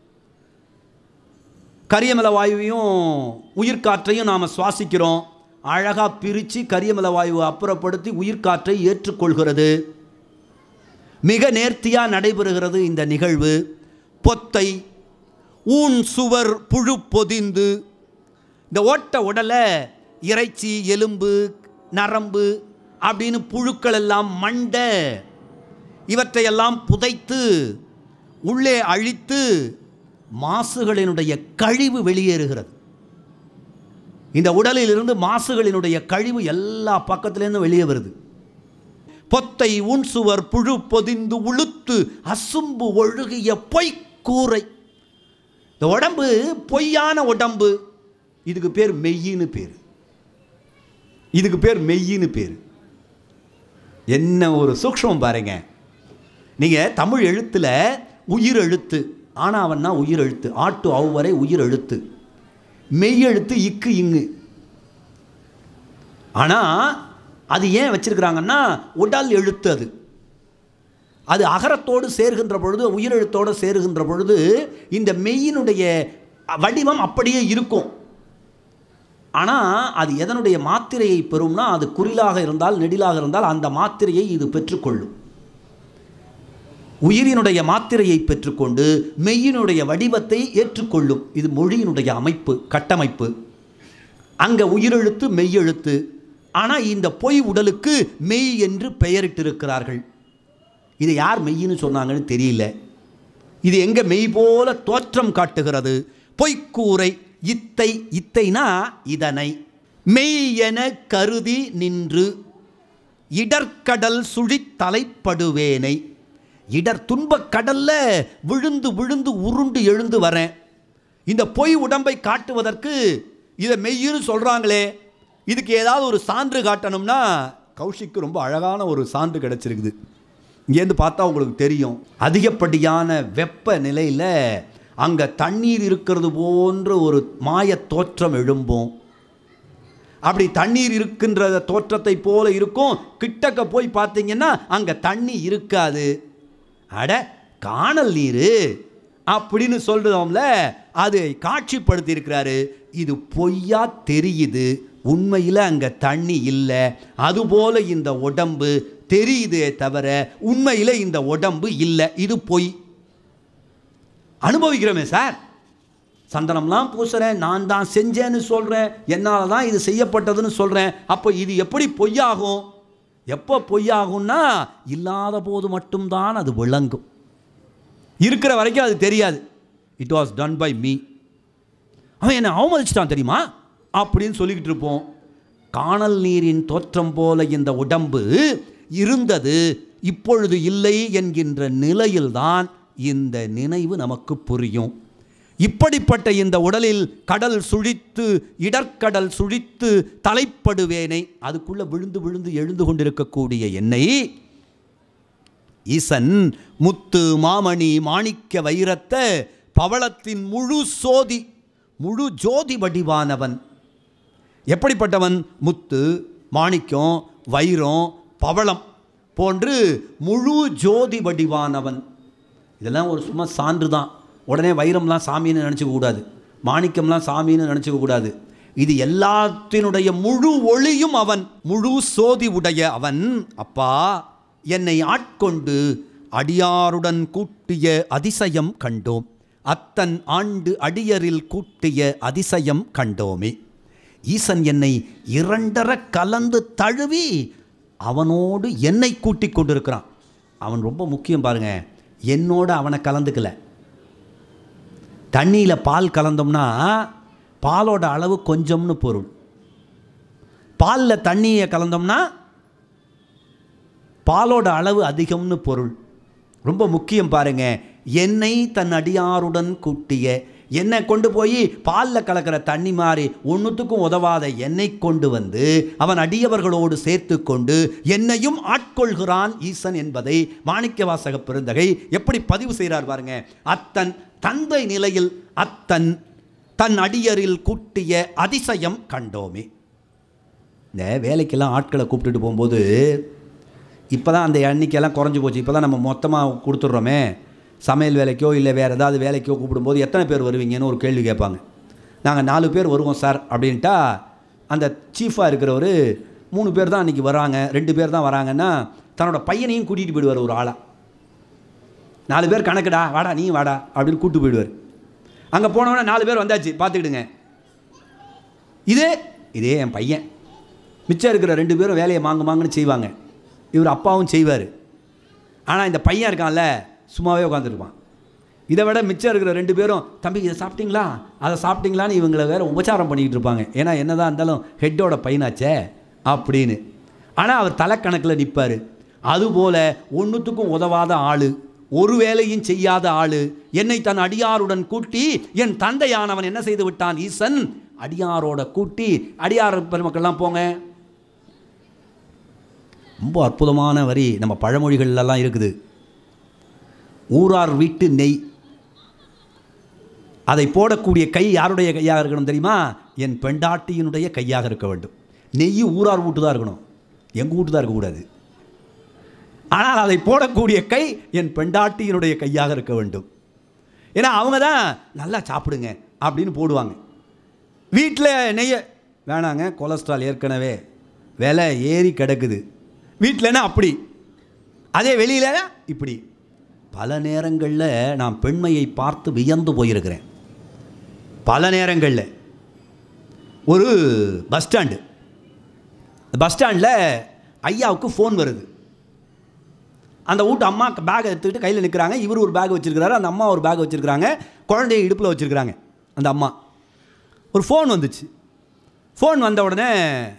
கரியமல வாயுவையும் உயிர்காற்றையும் நாம் சுவாசிக்கிறோம் அழகாக பிரித்து கரியமல வாயுவை அப்புறப்படுத்தி உயிர்காற்றை ஏற்றுக்கொள்கிறது மிக நேர்த்தியாக நடைபெறுகிறது இந்த நிகழ்வு பொத்தை ஊன் சுவர் புழு பொதிந்து இந்த ஓட்ட உடலை இறைச்சி எலும்பு நரம்பு அப்படின்னு புழுக்கள் எல்லாம் மண்டை இவற்றையெல்லாம் புதைத்து உள்ளே அழித்து மாசுகளினுடைய கழிவு வெளியேறுகிறது இந்த உடலிலிருந்து மாசுகளினுடைய கழிவு எல்லா பக்கத்துலேருந்து வெளியே வருது பொத்தை உன்சுவர் புழு பொதிந்து உளுத்து அசும்பு ஒழுகிய பொய்க்கூரை இந்த உடம்பு பொய்யான உடம்பு இதுக்கு பேர் மெய்யின்னு பேர் இதுக்கு பேர் மெய்யின்னு பேர் என்ன ஒரு சூக்ஷமம் பாருங்க நீங்கள் தமிழ் எழுத்தில் உயிர் எழுத்து ஆனாவன்னா உயிர் எழுத்து ஆட்டு அவ்வரை உயிர் எழுத்து மெய் எழுத்து இக்கு இங்கு ஆனால் அது ஏன் வச்சிருக்கிறாங்கன்னா உடல் எழுத்து அது அது அகரத்தோடு சேர்கின்ற பொழுது உயிரெழுத்தோடு சேருகின்ற பொழுது இந்த மெய்யினுடைய வடிவம் அப்படியே இருக்கும் ஆனால் அது எதனுடைய மாத்திரையை பெறும்னா அது குறிலாக இருந்தால் நெடிலாக இருந்தால் அந்த மாத்திரையை இது பெற்றுக்கொள்ளும் உயிரினுடைய மாத்திரையை பெற்றுக்கொண்டு மெய்யினுடைய வடிவத்தை ஏற்றுக்கொள்ளும் இது மொழியினுடைய அமைப்பு கட்டமைப்பு அங்கே உயிரெழுத்து மெய்யெழுத்து ஆனால் இந்த பொய் உடலுக்கு மெய் என்று பெயரிட்டிருக்கிறார்கள் இது யார் மெய்யின்னு சொன்னாங்கன்னு தெரியல இது எங்கே மெய் போல தோற்றம் காட்டுகிறது பொய்க்கூரை இத்தை இத்தைனா இதனை மெய் என கருதி நின்று இடர்கடல் சுழித் தலைப்படுவேனை இடர் துன்பக் கடல்ல விழுந்து விழுந்து உருண்டு எழுந்து வரேன் இந்த பொய் உடம்பை காட்டுவதற்கு இதை மெய்யுன்னு சொல்கிறாங்களே இதுக்கு ஏதாவது ஒரு சான்று காட்டணும்னா கௌஷிக்கு ரொம்ப அழகான ஒரு சான்று கிடச்சிருக்குது இங்கேருந்து பார்த்தா உங்களுக்கு தெரியும் அதிகப்படியான வெப்ப நிலையில் அங்கே தண்ணீர் இருக்கிறது போன்ற ஒரு மாய தோற்றம் எழும்பும் அப்படி தண்ணீர் இருக்கின்ற தோற்றத்தை போல இருக்கும் கிட்டக்க போய் பார்த்தீங்கன்னா அங்கே தண்ணி இருக்காது அட காணல் நீர் அப்படின்னு சொல்கிறோம்ல அது காட்சிப்படுத்தி இருக்கிறாரு இது பொய்யா தெரியுது உண்மையில் அங்கே தண்ணி இல்லை அதுபோல இந்த உடம்பு தெரியுதே தவிர உண்மையில் இந்த உடம்பு இல்லை இது பொய் அனுபவிக்கிறோமே சார் சந்தனம்லாம் பூசுகிறேன் நான் தான் செஞ்சேன்னு சொல்கிறேன் என்னால் தான் இது செய்யப்பட்டதுன்னு சொல்கிறேன் அப்போ இது எப்படி பொய்யாகும் எப்போ பொய்யாகும்னா இல்லாத போது மட்டும்தான் அது விளங்கும் இருக்கிற வரைக்கும் அது தெரியாது it was done by me அவன் என்னை அவமதிச்சிட்டான் தெரியுமா அப்படின்னு சொல்லிக்கிட்டு இருப்போம் காணல் நீரின் தோற்றம் போல இந்த உடம்பு இருந்தது இப்பொழுது இல்லை என்கின்ற நிலையில்தான் இந்த நினைவு நமக்கு புரியும் இப்படிப்பட்ட இந்த உடலில் கடல் சுழித்து இடர்க்கடல் சுழித்து தலைப்படுவேனை அதுக்குள்ள விழுந்து விழுந்து எழுந்து கொண்டிருக்கக்கூடிய என்னை ஈசன் முத்து மாமணி மாணிக்க வைரத்த பவளத்தின் முழு சோதி முழு ஜோதி வடிவானவன் எப்படிப்பட்டவன் முத்து மாணிக்கம் வைரம் பவளம் போன்று முழு ஜோதி வடிவானவன் இதெல்லாம் ஒரு சும்மா சான்று தான் உடனே வைரம்லாம் சாமின்னு நினச்சிக்க கூடாது மாணிக்கம்லாம் சாமின்னு நினச்சிக்க கூடாது இது எல்லாத்தினுடைய முழு ஒளியும் அவன் முழு சோதி உடைய அவன் அப்பா என்னை ஆட்கொண்டு அடியாருடன் கூட்டிய அதிசயம் கண்டோம் அத்தன் ஆண்டு அடியரில் கூட்டிய அதிசயம் கண்டோமே ஈசன் என்னை இரண்டர கலந்து தழுவி அவனோடு என்னை கூட்டிக் கொண்டிருக்கிறான் அவன் ரொம்ப முக்கியம் பாருங்க என்னோட அவனை கலந்துக்கல தண்ணியில் பால் கலந்தோம்னா பாலோட அளவு கொஞ்சம்னு பொருள் பாலில் தண்ணியை கலந்தோம்னா பாலோட அளவு அதிகம்னு பொருள் ரொம்ப முக்கியம் பாருங்க என்னை தன் அடியாருடன் கூட்டிய என்னை கொண்டு போய் பாலில் கலக்கிற தண்ணி மாதிரி ஒன்றுத்துக்கும் உதவாத என்னை கொண்டு வந்து அவன் அடியவர்களோடு சேர்த்து கொண்டு என்னையும் ஆட்கொள்கிறான் ஈசன் என்பதை மாணிக்க வாசக பெருந்தகை எப்படி பதிவு செய்கிறார் பாருங்க அத்தன் தந்தை நிலையில் அத்தன் தன் அடியரில் கூட்டிய அதிசயம் கண்டோமே இந்த வேலைக்கெல்லாம் ஆட்களை கூப்பிட்டுட்டு போகும்போது இப்போ தான் அந்த எண்ணிக்கையெல்லாம் குறைஞ்சி போச்சு இப்போ தான் நம்ம மொத்தமாக கொடுத்துட்றோமே சமையல் வேலைக்கோ இல்லை வேறு ஏதாவது வேலைக்கோ கூப்பிடும்போது எத்தனை பேர் வருவீங்கன்னு ஒரு கேள்வி கேட்பாங்க நாங்கள் நாலு பேர் வருவோம் சார் அப்படின்ட்டா அந்த சீஃபாக இருக்கிறவர் மூணு பேர் தான் அன்றைக்கி வராங்க ரெண்டு பேர் தான் வராங்கன்னா தன்னோட பையனையும் கூட்டிகிட்டு போயிடுவார் ஒரு ஆளாக நாலு பேர் கணக்குடா வாடா நீ வாடா அப்படின்னு கூப்பிட்டு போயிடுவார் அங்கே போனவொடனே நாலு பேர் வந்தாச்சு பார்த்துக்கிடுங்க இதே இதே என் பையன் மிச்சம் இருக்கிற ரெண்டு பேரும் வேலையை மாங்கு மாங்குன்னு செய்வாங்க இவர் அப்பாவும் செய்வார் ஆனால் இந்த பையன் இருக்கான்ல சும்மாவே உட்காந்துருப்பான் இதை விட மிச்சம் இருக்கிற ரெண்டு பேரும் தம்பி இதை சாப்பிட்டீங்களா அதை சாப்பிட்டீங்களான்னு இவங்களை வேற உபச்சாரம் பண்ணிக்கிட்டு இருப்பாங்க ஏன்னா என்னதான் இருந்தாலும் ஹெட்டோட பையனாச்சே அப்படின்னு ஆனால் அவர் தலைக்கணக்கில் நிற்பார் அதுபோல் ஒன்றுத்துக்கும் உதவாத ஆள் ஒரு வேலையும் செய்யாத ஆள் என்னை தன் அடியாருடன் கூட்டி என் தந்தையானவன் என்ன செய்து விட்டான் ஈசன் அடியாரோட கூட்டி அடியார் பெருமக்கள்லாம் போங்க ரொம்ப அற்புதமான வரி நம்ம பழமொழிகள்லாம் இருக்குது ஊரார் வீட்டு நெய் அதை போடக்கூடிய கை யாருடைய கையாக இருக்கணும் தெரியுமா என் பெண்டாட்டியினுடைய கையாக இருக்க வேண்டும் நெய் ஊரார் வீட்டு தான் இருக்கணும் எங்கள் வீட்டு தான் இருக்கக்கூடாது ஆனால் அதை போடக்கூடிய கை என் பெண்டாட்டியினுடைய கையாக இருக்க வேண்டும் ஏன்னா அவங்க தான் நல்லா சாப்பிடுங்க அப்படின்னு போடுவாங்க வீட்டில் நெய்ய வேணாங்க கொலஸ்ட்ரால் ஏற்கனவே விலை ஏறி கிடக்குது வீட்டிலனா அப்படி அதே வெளியில் இப்படி பல நேரங்களில் நான் பெண்மையை பார்த்து வியந்து போயிருக்கிறேன் பல நேரங்களில் ஒரு பஸ் ஸ்டாண்டு பஸ் ஸ்டாண்டில் ஐயாவுக்கு ஃபோன் வருது அந்த வீட்டு அம்மா பேக்கை எடுத்துக்கிட்டு கையில் நிற்கிறாங்க இவர் ஒரு பேக் வச்சுருக்கிறாரு அந்த அம்மா ஒரு பேக் வச்சுருக்கிறாங்க குழந்தைய இடுப்பில் வச்சுருக்கிறாங்க அந்த அம்மா ஒரு ஃபோன் வந்துச்சு ஃபோன் வந்த உடனே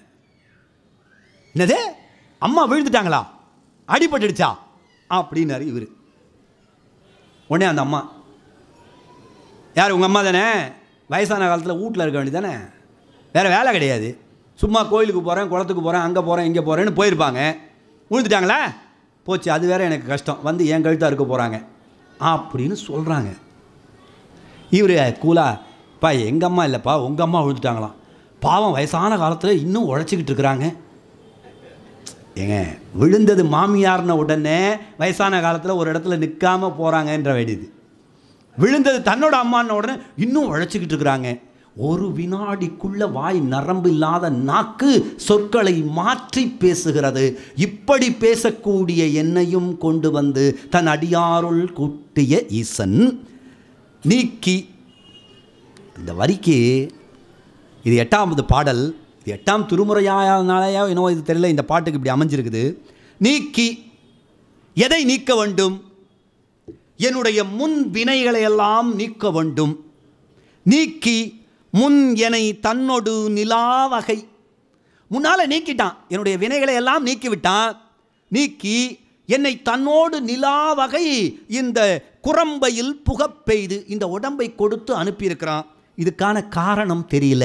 என்னது அம்மா விழுந்துட்டாங்களா அடிபட்டுடுச்சா அப்படின்னாரு இவர் உடனே அந்த அம்மா யார் உங்கள் அம்மா தானே வயசான காலத்தில் வீட்டில் இருக்க வேண்டியது தானே வேறு வேலை கிடையாது சும்மா கோயிலுக்கு போகிறேன் குளத்துக்கு போகிறேன் அங்கே போகிறேன் இங்கே போகிறேன்னு போயிருப்பாங்க விழுந்துட்டாங்களா போச்சு அது வேற எனக்கு கஷ்டம் வந்து என் கழுத்தாக இருக்க போகிறாங்க அப்படின்னு சொல்கிறாங்க இவர் கூலா பா எங்கள் அம்மா இல்லைப்பா உங்கள் அம்மா விழுந்துட்டாங்களாம் பாவம் வயசான காலத்தில் இன்னும் உழைச்சிக்கிட்டு இருக்கிறாங்க ஏங்க விழுந்தது மாமியார்ன உடனே வயசான காலத்தில் ஒரு இடத்துல நிற்காம போகிறாங்கன்ற வேண்டியது விழுந்தது தன்னோட அம்மான உடனே இன்னும் உழைச்சிக்கிட்டு இருக்கிறாங்க ஒரு வினாடிக்குள்ள வாய் நரம்பு இல்லாத நாக்கு சொற்களை மாற்றி பேசுகிறது இப்படி பேசக்கூடிய என்னையும் கொண்டு வந்து தன் அடியாருள் கூட்டிய ஈசன் நீக்கி இந்த வரிக்கு இது எட்டாவது பாடல் இது எட்டாம் திருமுறையானாலேயோ என்னவோ இது தெரியல இந்த பாட்டுக்கு இப்படி அமைஞ்சிருக்குது நீக்கி எதை நீக்க வேண்டும் என்னுடைய முன் வினைகளை எல்லாம் நீக்க வேண்டும் நீக்கி முன் எனை தன்னொடு நிலாவகை முன்னால் நீக்கிட்டான் என்னுடைய வினைகளை எல்லாம் நீக்கி விட்டான் நீக்கி என்னை தன்னோடு நிலாவகை இந்த குரம்பையில் புகப் பெய்து இந்த உடம்பை கொடுத்து அனுப்பியிருக்கிறான் இதுக்கான காரணம் தெரியல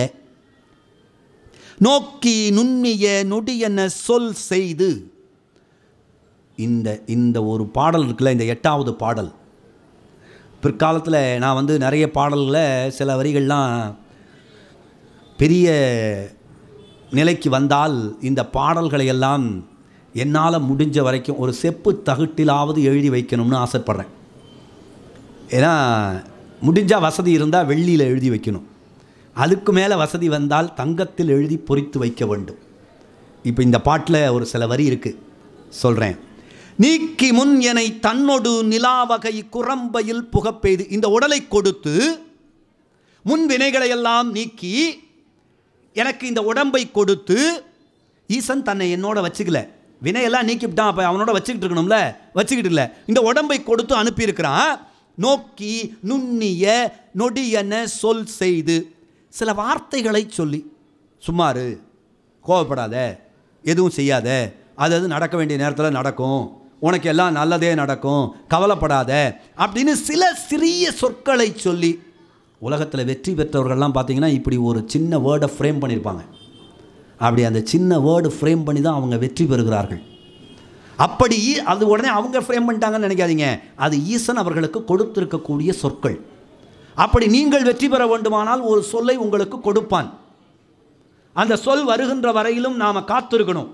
நோக்கி நுண்ணிய நொடியென சொல் செய்து இந்த இந்த ஒரு பாடல் இருக்குல்ல இந்த எட்டாவது பாடல் பிற்காலத்தில் நான் வந்து நிறைய பாடல்களை சில வரிகள்லாம் பெரிய நிலைக்கு வந்தால் இந்த பாடல்களை எல்லாம் என்னால் முடிஞ்ச வரைக்கும் ஒரு செப்பு தகுட்டிலாவது எழுதி வைக்கணும்னு ஆசைப்பட்றேன் ஏன்னா முடிஞ்சால் வசதி இருந்தால் வெள்ளியில் எழுதி வைக்கணும் அதுக்கு மேலே வசதி வந்தால் தங்கத்தில் எழுதி பொறித்து வைக்க வேண்டும் இப்போ இந்த பாட்டில் ஒரு சில வரி இருக்குது சொல்கிறேன் நீக்கி முன் எனை தன்னொடு நிலாவகை குரம்பையில் புகப்பெய்து இந்த உடலை கொடுத்து முன் வினைகளை எல்லாம் நீக்கி எனக்கு இந்த உடம்பை கொடுத்து ஈசன் தன்னை என்னோட வச்சுக்கல வினையெல்லாம் நீக்கிவிட்டான் அப்போ அவனோட வச்சுக்கிட்டு இருக்கணும்ல வச்சுக்கிட்டு இல்லை இந்த உடம்பை கொடுத்து அனுப்பியிருக்கிறான் நோக்கி நுண்ணிய நொடியன சொல் செய்து சில வார்த்தைகளை சொல்லி சும்மாரு கோவப்படாத எதுவும் செய்யாத அது அது நடக்க வேண்டிய நேரத்தில் நடக்கும் உனக்கு எல்லாம் நல்லதே நடக்கும் கவலைப்படாத அப்படின்னு சில சிறிய சொற்களை சொல்லி உலகத்தில் வெற்றி பெற்றவர்கள்லாம் பார்த்தீங்கன்னா இப்படி ஒரு சின்ன வேர்டை ஃப்ரேம் பண்ணியிருப்பாங்க அப்படி அந்த சின்ன வேர்டு ஃப்ரேம் பண்ணி தான் அவங்க வெற்றி பெறுகிறார்கள் அப்படி அது உடனே அவங்க ஃப்ரேம் பண்ணிட்டாங்கன்னு நினைக்காதீங்க அது ஈசன் அவர்களுக்கு கொடுத்திருக்கக்கூடிய சொற்கள் அப்படி நீங்கள் வெற்றி பெற வேண்டுமானால் ஒரு சொல்லை உங்களுக்கு கொடுப்பான் அந்த சொல் வருகின்ற வரையிலும் நாம் காத்திருக்கணும்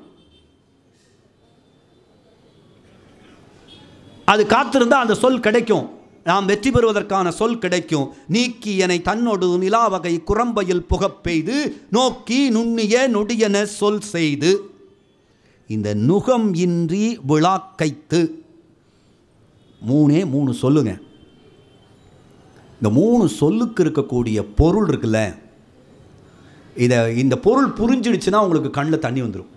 அது காத்திருந்தால் அந்த சொல் கிடைக்கும் நாம் வெற்றி பெறுவதற்கான சொல் கிடைக்கும் நீக்கி எனை தன்னொடு நிலாவகை குரம்பையில் புகப் பெய்து நோக்கி நுண்ணிய நொடியன சொல் செய்து இந்த நுகம் இன்றி விழாக்கைத்து மூணே மூணு சொல்லுங்க இந்த மூணு சொல்லுக்கு இருக்கக்கூடிய பொருள் இருக்குல்ல இதை இந்த பொருள் புரிஞ்சிடுச்சுன்னா உங்களுக்கு கண்ணில் தண்ணி வந்துடும்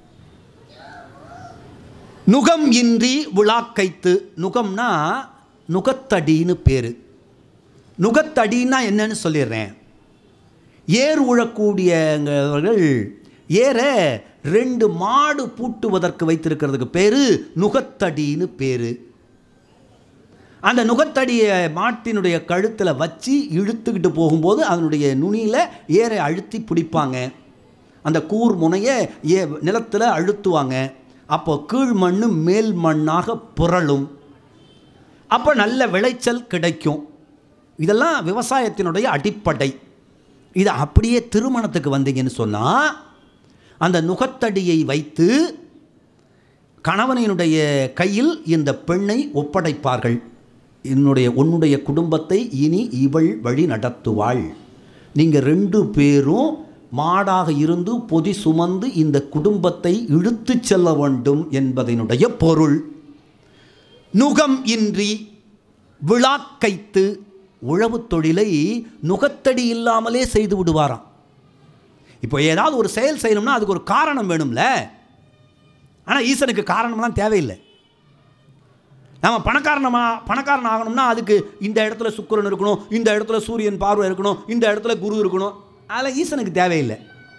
நுகம் இன்றி விழாக்கைத்து நுகம்னா நுகத்தடின்னு பேர் நுகத்தடின்னா என்னன்னு சொல்லிடுறேன் ஏர் உழக்கூடியவர்கள் ஏரை ரெண்டு மாடு பூட்டுவதற்கு வைத்திருக்கிறதுக்கு பேர் நுகத்தடின்னு பேர் அந்த நுகத்தடியை மாட்டினுடைய கழுத்தில் வச்சு இழுத்துக்கிட்டு போகும்போது அதனுடைய நுனியில் ஏரை அழுத்தி பிடிப்பாங்க அந்த கூர் முனையை ஏ நிலத்தில் அழுத்துவாங்க அப்போ கீழ் மண் மேல் மண்ணாக புரளும் அப்போ நல்ல விளைச்சல் கிடைக்கும் இதெல்லாம் விவசாயத்தினுடைய அடிப்படை இது அப்படியே திருமணத்துக்கு வந்தீங்கன்னு சொன்னால் அந்த நுகத்தடியை வைத்து கணவனினுடைய கையில் இந்த பெண்ணை ஒப்படைப்பார்கள் என்னுடைய உன்னுடைய குடும்பத்தை இனி இவள் வழி நடத்துவாள் நீங்கள் ரெண்டு பேரும் மாடாக இருந்து பொதி சுமந்து இந்த குடும்பத்தை இழுத்து செல்ல வேண்டும் என்பதனுடைய பொருள் நுகம் இன்றி விழாக்கைத்து உழவுத் தொழிலை நுகத்தடி இல்லாமலே செய்து விடுவாராம் இப்போ ஏதாவது ஒரு செயல் செய்யணும்னா அதுக்கு ஒரு காரணம் வேணும்ல ஆனால் ஈசனுக்கு காரணம்லாம் தேவையில்லை நம்ம பணக்காரனமா பணக்காரன் ஆகணும்னா அதுக்கு இந்த இடத்துல சுக்கிரன் இருக்கணும் இந்த இடத்துல சூரியன் பார்வை இருக்கணும் இந்த இடத்துல குரு இருக்கணும் அதெல்லாம் ஈசனுக்கு தேவையில்லை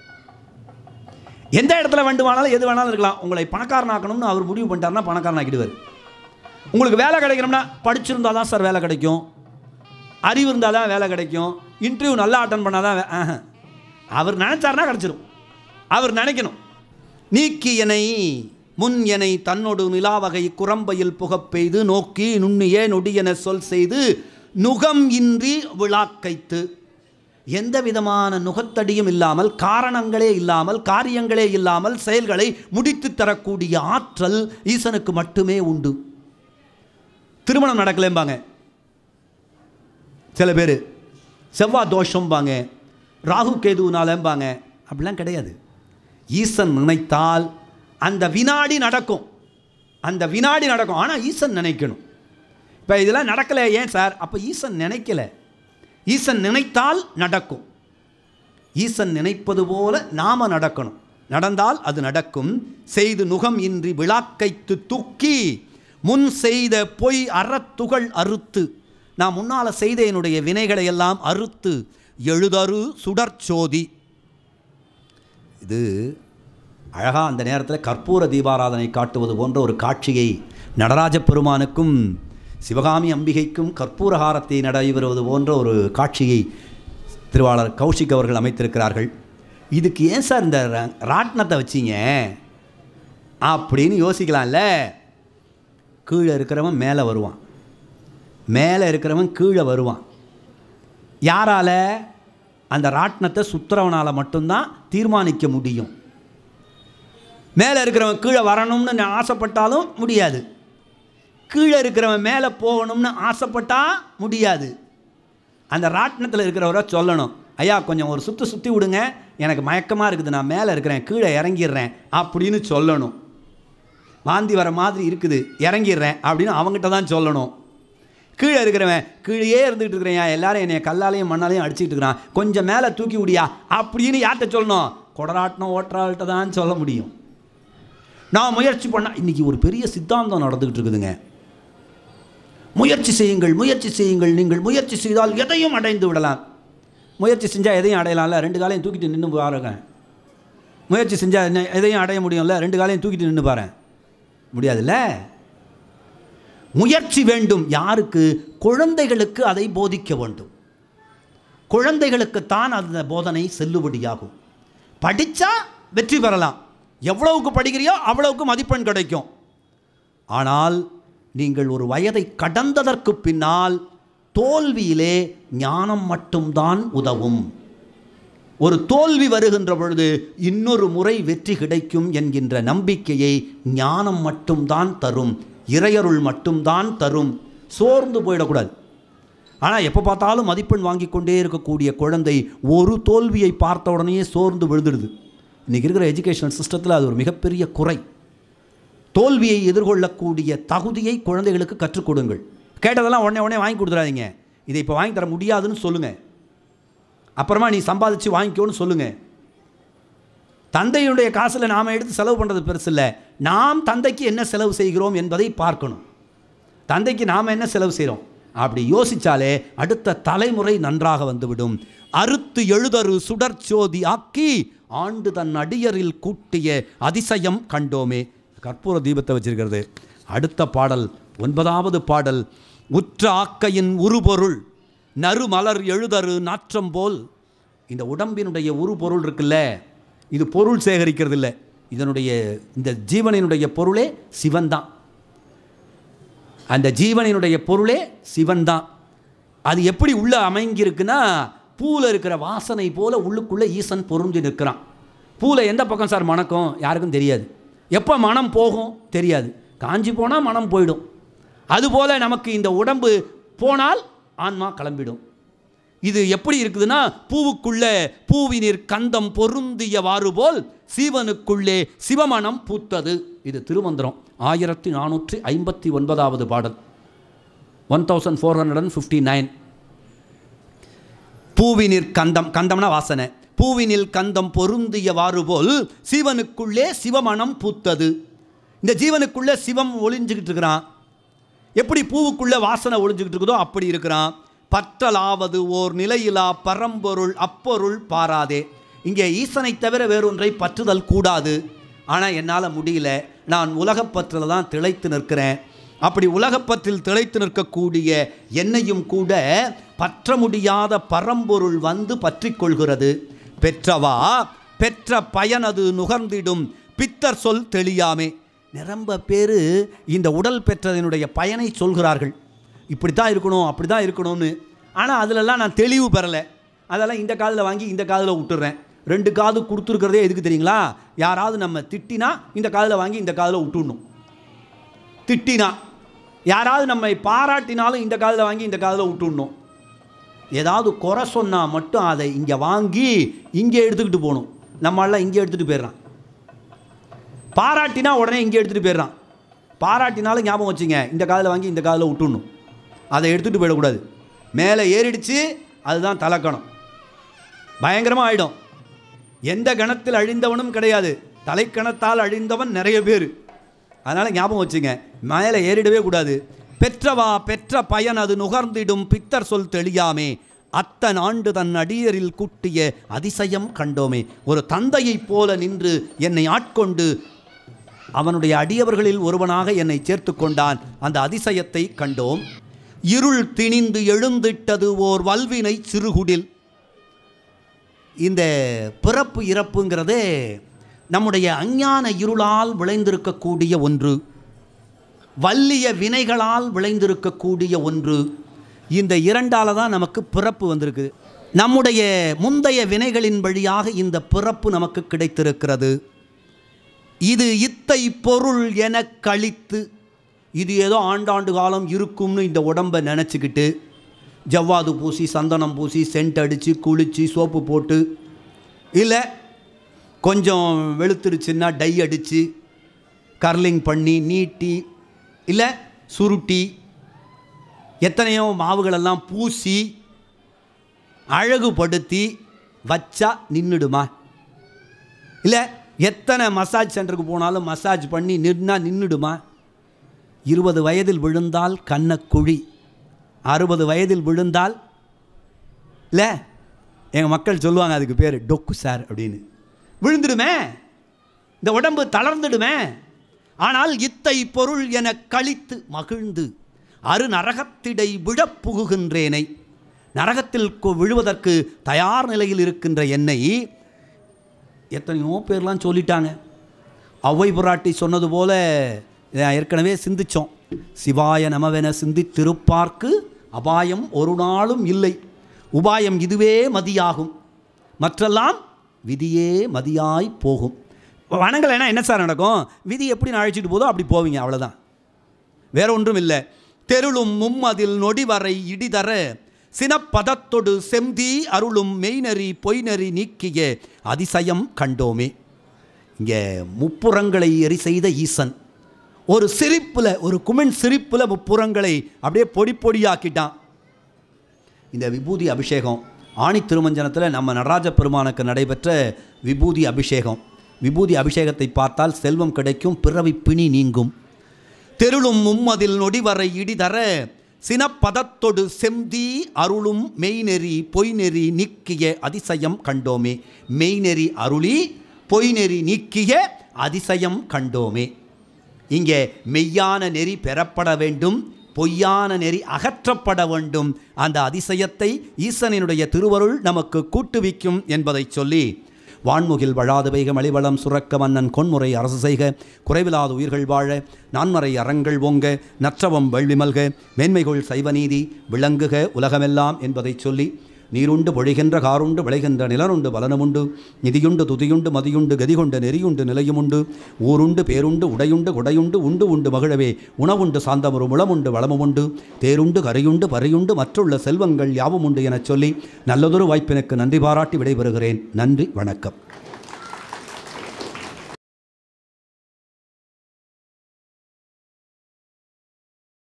எந்த இடத்துல வேண்டுமானாலும் எது வேணாலும் இருக்கலாம் உங்களை பணக்காரன் ஆக்கணும்னு அவர் முடிவு பண்ணிட்டாருன்னா பணக்காரன் ஆக்கிடுவார் உங்களுக்கு வேலை கிடைக்கணும்னா படிச்சிருந்தா தான் சார் வேலை கிடைக்கும் அறிவு இருந்தால் தான் வேலை கிடைக்கும் இன்டர்வியூ நல்லா அட்டன் பண்ணால் தான் வே- ஆஹா. அவர் நினச்சாருன்னா கிடச்சிரும் அவர் நினைக்கணும் நீக்கி என்னை முன் எனை தன்னொடு நிலாவகை குரம்பையில் புகப் பெய்து நோக்கி நுண்ணியே நொடியென சொல் செய்து நுகம் இன்றி விழாக்கைத்து எந்த விதமான நுகத்தடியும் இல்லாமல் காரணங்களே இல்லாமல் காரியங்களே இல்லாமல் செயல்களை முடித்து தரக்கூடிய ஆற்றல் ஈசனுக்கு மட்டுமே உண்டு திருமணம் நடக்கலேம்பாங்க சில பேர் செவ்வாய் தோஷம்பாங்க ராகு கேதுனாலம்பாங்க அப்படிலாம் கிடையாது ஈசன் நினைத்தால் அந்த வினாடி நடக்கும் அந்த வினாடி நடக்கும் ஆனால் ஈசன் நினைக்கணும் இப்போ இதெல்லாம் நடக்கலை ஏன் சார் அப்போ ஈசன் நினைக்கல ஈசன் நினைத்தால் நடக்கும் ஈசன் நினைப்பது போல நாம நடக்கணும் நடந்தால் அது நடக்கும் செய்து நுகம் இன்றி விழாக்கைத்து தூக்கி முன் செய்த பொய் அறத்துகள் அறுத்து நான் முன்னால் செய்த என்னுடைய வினைகளை எல்லாம் அறுத்து எழுதரு சுடர்ச்சோதி இது அழகாக அந்த நேரத்தில் கற்பூர தீபாராதனை காட்டுவது போன்ற ஒரு காட்சியை நடராஜ பெருமானுக்கும் சிவகாமி அம்பிகைக்கும் கற்பூரஹாரத்தை நடைபெறுவது போன்ற ஒரு காட்சியை திருவாளர் கௌஷிக் அவர்கள் அமைத்திருக்கிறார்கள் இதுக்கு ஏன் சார் இந்த ரா- ராட்டினத்தை வச்சீங்க அப்படின்னு யோசிக்கலாம்ல கீழே இருக்கிறவன் மேலே வருவான் மேலே இருக்கிறவன் கீழே வருவான் யாரால அந்த ராட்டினத்தை சுத்துறவனால் மட்டும்தான் தீர்மானிக்க முடியும் மேலே இருக்கிறவன் கீழே வரணும்னு நான் ஆசைப்பட்டாலும் முடியாது கீழே இருக்கிறவன் மேலே போகணும்னு ஆசைப்பட்டா முடியாது அந்த ராட்டினத்தில் இருக்கிறவரை சொல்லணும் ஐயா கொஞ்சம் ஒரு சுற்று சுற்றி விடுங்க எனக்கு மயக்கமாக இருக்குது நான் மேலே இருக்கிறேன் கீழே இறங்கிடுறேன் அப்படின்னு சொல்லணும் வாந்தி வர மாதிரி இருக்குது இறங்கிடுறேன் அப்படின்னு அவங்ககிட்ட தான் சொல்லணும் கீழே இருக்கிறவன் கீழேயே இருந்துகிட்டு இருக்கிறேன் எல்லாரும் என்னை கல்லாலையும் மண்ணாலையும் அடிச்சுக்கிட்டு இருக்கிறான் கொஞ்சம் மேலே தூக்கி விடியா அப்படின்னு யார்கிட்ட சொல்லணும் கொடராட்டினம் ஓட்டுறாள்கிட்ட தான் சொல்ல முடியும் நான் முயற்சி பண்ண இன்னைக்கு ஒரு பெரிய சித்தாந்தம் நடந்துக்கிட்டு இருக்குதுங்க முயற்சி செய்யுங்கள் முயற்சி செய்யுங்கள் நீங்கள் முயற்சி செய்தால் எதையும் அடைந்து விடலாம் முயற்சி செஞ்சால் எதையும் அடையலாம்ல ரெண்டு காலையும் தூக்கிட்டு நின்று பாருங்க முயற்சி செஞ்சால் என்ன எதையும் அடைய முடியும்ல ரெண்டு காலையும் தூக்கிட்டு நின்று பாரு முடியாதுல்ல முயற்சி வேண்டும் யாருக்கு குழந்தைகளுக்கு அதை போதிக்க வேண்டும் குழந்தைகளுக்குத்தான் அந்த போதனை செல்லுபடியாகும் படித்தா வெற்றி பெறலாம் எவ்வளவுக்கு படிக்கிறியோ அவ்வளவுக்கு மதிப்பெண் கிடைக்கும் ஆனால் நீங்கள் ஒரு வயதை கடந்ததற்கு பின்னால் தோல்வியிலே ஞானம் மட்டும்தான் உதவும் ஒரு தோல்வி வருகின்ற பொழுது இன்னொரு முறை வெற்றி கிடைக்கும் என்கின்ற நம்பிக்கையை ஞானம் மட்டும்தான் தரும் இறையருள் மட்டும்தான் தரும் சோர்ந்து போயிடக்கூடாது ஆனால் எப்போ பார்த்தாலும் மதிப்பெண் வாங்கி கொண்டே இருக்கக்கூடிய குழந்தை ஒரு தோல்வியை பார்த்த உடனே சோர்ந்து விழுந்துடுது இன்றைக்கி இருக்கிற எஜுகேஷனல் சிஸ்டத்தில் அது ஒரு மிகப்பெரிய குறை தோல்வியை எதிர்கொள்ளக்கூடிய தகுதியை குழந்தைகளுக்கு கற்றுக் கொடுங்கள் கேட்டதெல்லாம் உடனே உடனே வாங்கி கொடுத்துறாதீங்க இதை இப்போ வாங்கி தர முடியாதுன்னு சொல்லுங்கள் அப்புறமா நீ சம்பாதிச்சு வாங்கிக்கோன்னு சொல்லுங்கள் தந்தையினுடைய காசில் நாம் எடுத்து செலவு பண்ணுறது பெருசு இல்லை நாம் தந்தைக்கு என்ன செலவு செய்கிறோம் என்பதை பார்க்கணும் தந்தைக்கு நாம் என்ன செலவு செய்கிறோம் அப்படி யோசித்தாலே அடுத்த தலைமுறை நன்றாக வந்துவிடும் அறுத்து எழுதரு சுடர்ச்சோதி ஆக்கி ஆண்டு தன் அடியரில் கூட்டிய அதிசயம் கண்டோமே கற்பூர தீபத்தை வச்சிருக்கிறது அடுத்த பாடல் ஒன்பதாவது பாடல் உற்ற ஆக்கையின் உருபொருள் நறுமலர் எழுதரு நாற்றம் போல் இந்த உடம்பினுடைய உருபொருள் இருக்குல்ல இது பொருள் சேகரிக்கிறது இல்லை இதனுடைய இந்த ஜீவனினுடைய பொருளே சிவன்தான் அந்த ஜீவனினுடைய பொருளே சிவன் தான் அது எப்படி உள்ள அமைங்கிருக்குன்னா பூவில் இருக்கிற வாசனை போல உள்ளுக்குள்ளே ஈசன் பொருந்தி நிற்கிறான் பூவில் எந்த பக்கம் சார் மணக்கும் யாருக்கும் தெரியாது எப்போ மனம் போகும் தெரியாது காஞ்சி போனால் மனம் போயிடும் அதுபோல் நமக்கு இந்த உடம்பு போனால் ஆன்மா கிளம்பிடும் இது எப்படி இருக்குதுன்னா பூவுக்குள்ளே பூவினிற் கந்தம் பொருந்தியவாறு போல் சீவனுக்குள்ளே சிவமணம் பூத்தது இது திருமந்திரம் ஆயிரத்தி நானூற்றி ஐம்பத்தி ஒன்பதாவது பாடல் one thousand four hundred and fifty nine பூவினிற் கந்தம் கந்தம்னா வாசனை பூவினில் கந்தம் பொருந்தியவாறு போல் சிவனுக்குள்ளே சிவமணம் பூத்தது இந்த ஜீவனுக்குள்ளே சிவம் ஒளிஞ்சுக்கிட்டு இருக்கிறான் எப்படி பூவுக்குள்ளே வாசனை ஒளிஞ்சுக்கிட்டு இருக்குதோ அப்படி இருக்கிறான் பற்றலாவது ஓர் நிலையிலா பரம்பொருள் அப்பொருள் பாராதே இங்கே ஈசனை தவிர வேறொன்றை பற்றுதல் கூடாது ஆனால் என்னால் முடியல நான் உலகப்பற்றில் தான் திளைத்து நிற்கிறேன் அப்படி உலகப்பற்றில் திளைத்து நிற்கக்கூடிய என்னையும் கூட பற்ற முடியாத பரம்பொருள் வந்து பற்றிக் கொள்கிறது பெற்றவா பெற்ற பயனது நுகர்ந்திடும் பித்தர் சொல் தெளியாமே நிரம்ப பேர் இந்த உடல் பெற்றதனுடைய பயனை சொல்கிறார்கள் இப்படி தான் இருக்கணும் அப்படி தான் இருக்கணும்னு ஆனால் அதிலெல்லாம் நான் தெளிவு பெறலை அதெல்லாம் இந்த காதில் வாங்கி இந்த காதில் விட்டுறேன் ரெண்டு காது கொடுத்துருக்கிறதே எதுக்கு தெரியுங்களா யாராவது நம்ம திட்டினா இந்த காதில் வாங்கி இந்த காதில் விட்டுடணும் திட்டினா யாராவது நம்மை பாராட்டினாலும் இந்த காதில் வாங்கி இந்த காதில் விட்டுடணும் ஏதாவது குறை சொன்னால் மட்டும் அதை இங்கே வாங்கி இங்கே எடுத்துக்கிட்டு போகணும் நம்மளாம் இங்கே எடுத்துகிட்டு போயிடுறான் பாராட்டினா உடனே இங்கே எடுத்துகிட்டு போயிடுறான் பாராட்டினாலும் ஞாபகம் வச்சுங்க இந்த காதில் வாங்கி இந்த காதில் விட்டுடணும் அதை எடுத்துகிட்டு போயிடக்கூடாது மேலே ஏறிடுச்சு அதுதான் தலைக்கணம் பயங்கரமாக ஆயிடும் எந்த கணத்தில் அழிந்தவனும் கிடையாது தலைக்கணத்தால் அழிந்தவன் நிறைய பேர் அதனால் ஞாபகம் வச்சுங்க மேலே ஏறிடவே கூடாது பெற்றவா பெற்ற பயன் அது நுகர்ந்திடும் பித்தர் சொல் தெளியாமே அத்தன் ஆண்டு தன் அடியரில் கூட்டிய அதிசயம் கண்டோமே ஒரு தந்தையைப் போல நின்று என்னை ஆட்கொண்டு அவனுடைய அடியவர்களில் ஒருவனாக என்னை சேர்த்து கொண்டான் அந்த அதிசயத்தை கண்டோம் இருள் திணிந்து எழுந்திட்டது ஓர் வல்வினை சிறுகுடில் இந்த பிறப்பு இறப்புங்கிறது நம்முடைய அஞ்ஞான இருளால் விளைந்திருக்கக்கூடிய ஒன்று வல்லிய வினைகளால் விளைந்திருக்கக்கூடிய ஒன்று இந்த இரண்டால தான் நமக்கு பிறப்பு வந்திருக்கு நம்முடைய முந்தைய வினைகளின் வழியாக இந்த பிறப்பு நமக்கு கிடைத்திருக்கிறது இது இத்தை பொருள் என கழித்து இது ஏதோ ஆண்டாண்டு காலம் இருக்கும்னு இந்த உடம்பை நினச்சிக்கிட்டு ஜவ்வாது பூசி சந்தனம் பூசி சென்ட் அடித்து குளித்து சோப்பு போட்டு இல்லை கொஞ்சம் வெளுத்துருச்சுன்னா டை அடித்து கர்லிங் பண்ணி நீட்டி இல்லை சுருட்டி எத்தனையோ மாவுகளெல்லாம் பூசி அழகுபடுத்தி வச்சா நின்றுடுமா இல்லை எத்தனை மசாஜ் சென்டருக்கு போனாலும் மசாஜ் பண்ணி நின்னா நின்றுடுமா இருபது வயதில் விழுந்தால் கண்ணக்குழி அறுபது வயதில் விழுந்தால் இல்லை எங்கள் மக்கள் சொல்லுவாங்க அதுக்கு பேர் டொக்கு சார் அப்படின்னு விழுந்துடுமே இந்த உடம்பு தளர்ந்துடுமே ஆனால் இத்தை பொருள் என கழித்து மகிழ்ந்து அரு நரகத்திடை விழப்புகுகின்றேனை நரகத்தில் கு- விழுவதற்கு தயார் நிலையில் இருக்கின்ற என்னை எத்தனையோ பேர்லாம் சொல்லிட்டாங்க ஔவை புராட்டி சொன்னது போல நான் ஏற்கனவே சிந்திச்சோம் சிவாய நமவென சிந்தித்திருப்பார்க்கு அபாயம் ஒரு நாளும் இல்லை உபாயம் இதுவே மதியாகும் மற்றெல்லாம் விதியே மதியாய் போகும் வனங்களைனா என்ன சார் நடக்கும் விதி எப்படி நான் அழைச்சிட்டு போதோ அப்படி போவீங்க அவ்வளோதான் வேற ஒன்றும் இல்லை தெருளும் மும்மதில் நொடிவரை இடிதர சினப்பதத்தொடு செம்தி அருளும் மெய்நெறி பொய்நெறி நீக்கிய அதிசயம் கண்டோமே இங்கே முப்புறங்களை எரி செய்த ஈசன் ஒரு சிரிப்பில் ஒரு குமிழ் சிரிப்பில் முப்புறங்களை அப்படியே பொடி பொடியாக்கிட்டான் இந்த விபூதி அபிஷேகம் ஆணி திருமஞ்சனத்தில் நம்ம நடராஜ பெருமானுக்கு நடைபெற்ற விபூதி அபிஷேகம் விபூதி அபிஷேகத்தை பார்த்தால் செல்வம் கிடைக்கும் பிறவி பிணி நீங்கும் தெருளும் மும்மதில் நொடிவரை இடிதர சினப்பதத்தொடு செம்தி அருளும் மெய்நெறி பொய்நெறி நீக்கிய அதிசயம் கண்டோமே மெய்நெறி அருளி பொய்நெறி நீக்கிய அதிசயம் கண்டோமே இங்கே மெய்யான நெறி பெறப்பட வேண்டும் பொய்யான நெறி அகற்றப்பட வேண்டும் அந்த அதிசயத்தை ஈசனினுடைய திருவருள் நமக்கு கூட்டுவிக்கும் என்பதைச் சொல்லி வான்முகில் வழாது வைக மலிவளம் சுரக்க மன்னன் கொன்முறை அரசு செய்க குறைவிலாத உயிர்கள் வாழ நான்மறை அறங்கள் ஓங்க நற்றவம் வெள்ளி மல்க மேன்மைகொள் சைவநீதி விளங்குக உலகமெல்லாம் என்பதைச் சொல்லி நீருண்டு பொழிகின்ற காருண்டு விளைகின்ற நிலனுண்டு பலனமுண்டு நிதியுண்டு துதியுண்டு மதியுண்டு கதிகொண்டு நெறியுண்டு நிலையுமுண்டு ஊருண்டு பேருண்டு உடையுண்டு குடையுண்டு உண்டு உண்டு மகிழவே உணவுண்டு சாந்தமொரு முளமுண்டு வளமுமுண்டு தேருண்டு கரையுண்டு பறையுண்டு மற்றுள்ள செல்வங்கள் யாவும் உண்டு எனச் சொல்லி நல்லதொரு வாய்ப்பினுக்கு நன்றி பாராட்டி விடைபெறுகிறேன் நன்றி வணக்கம்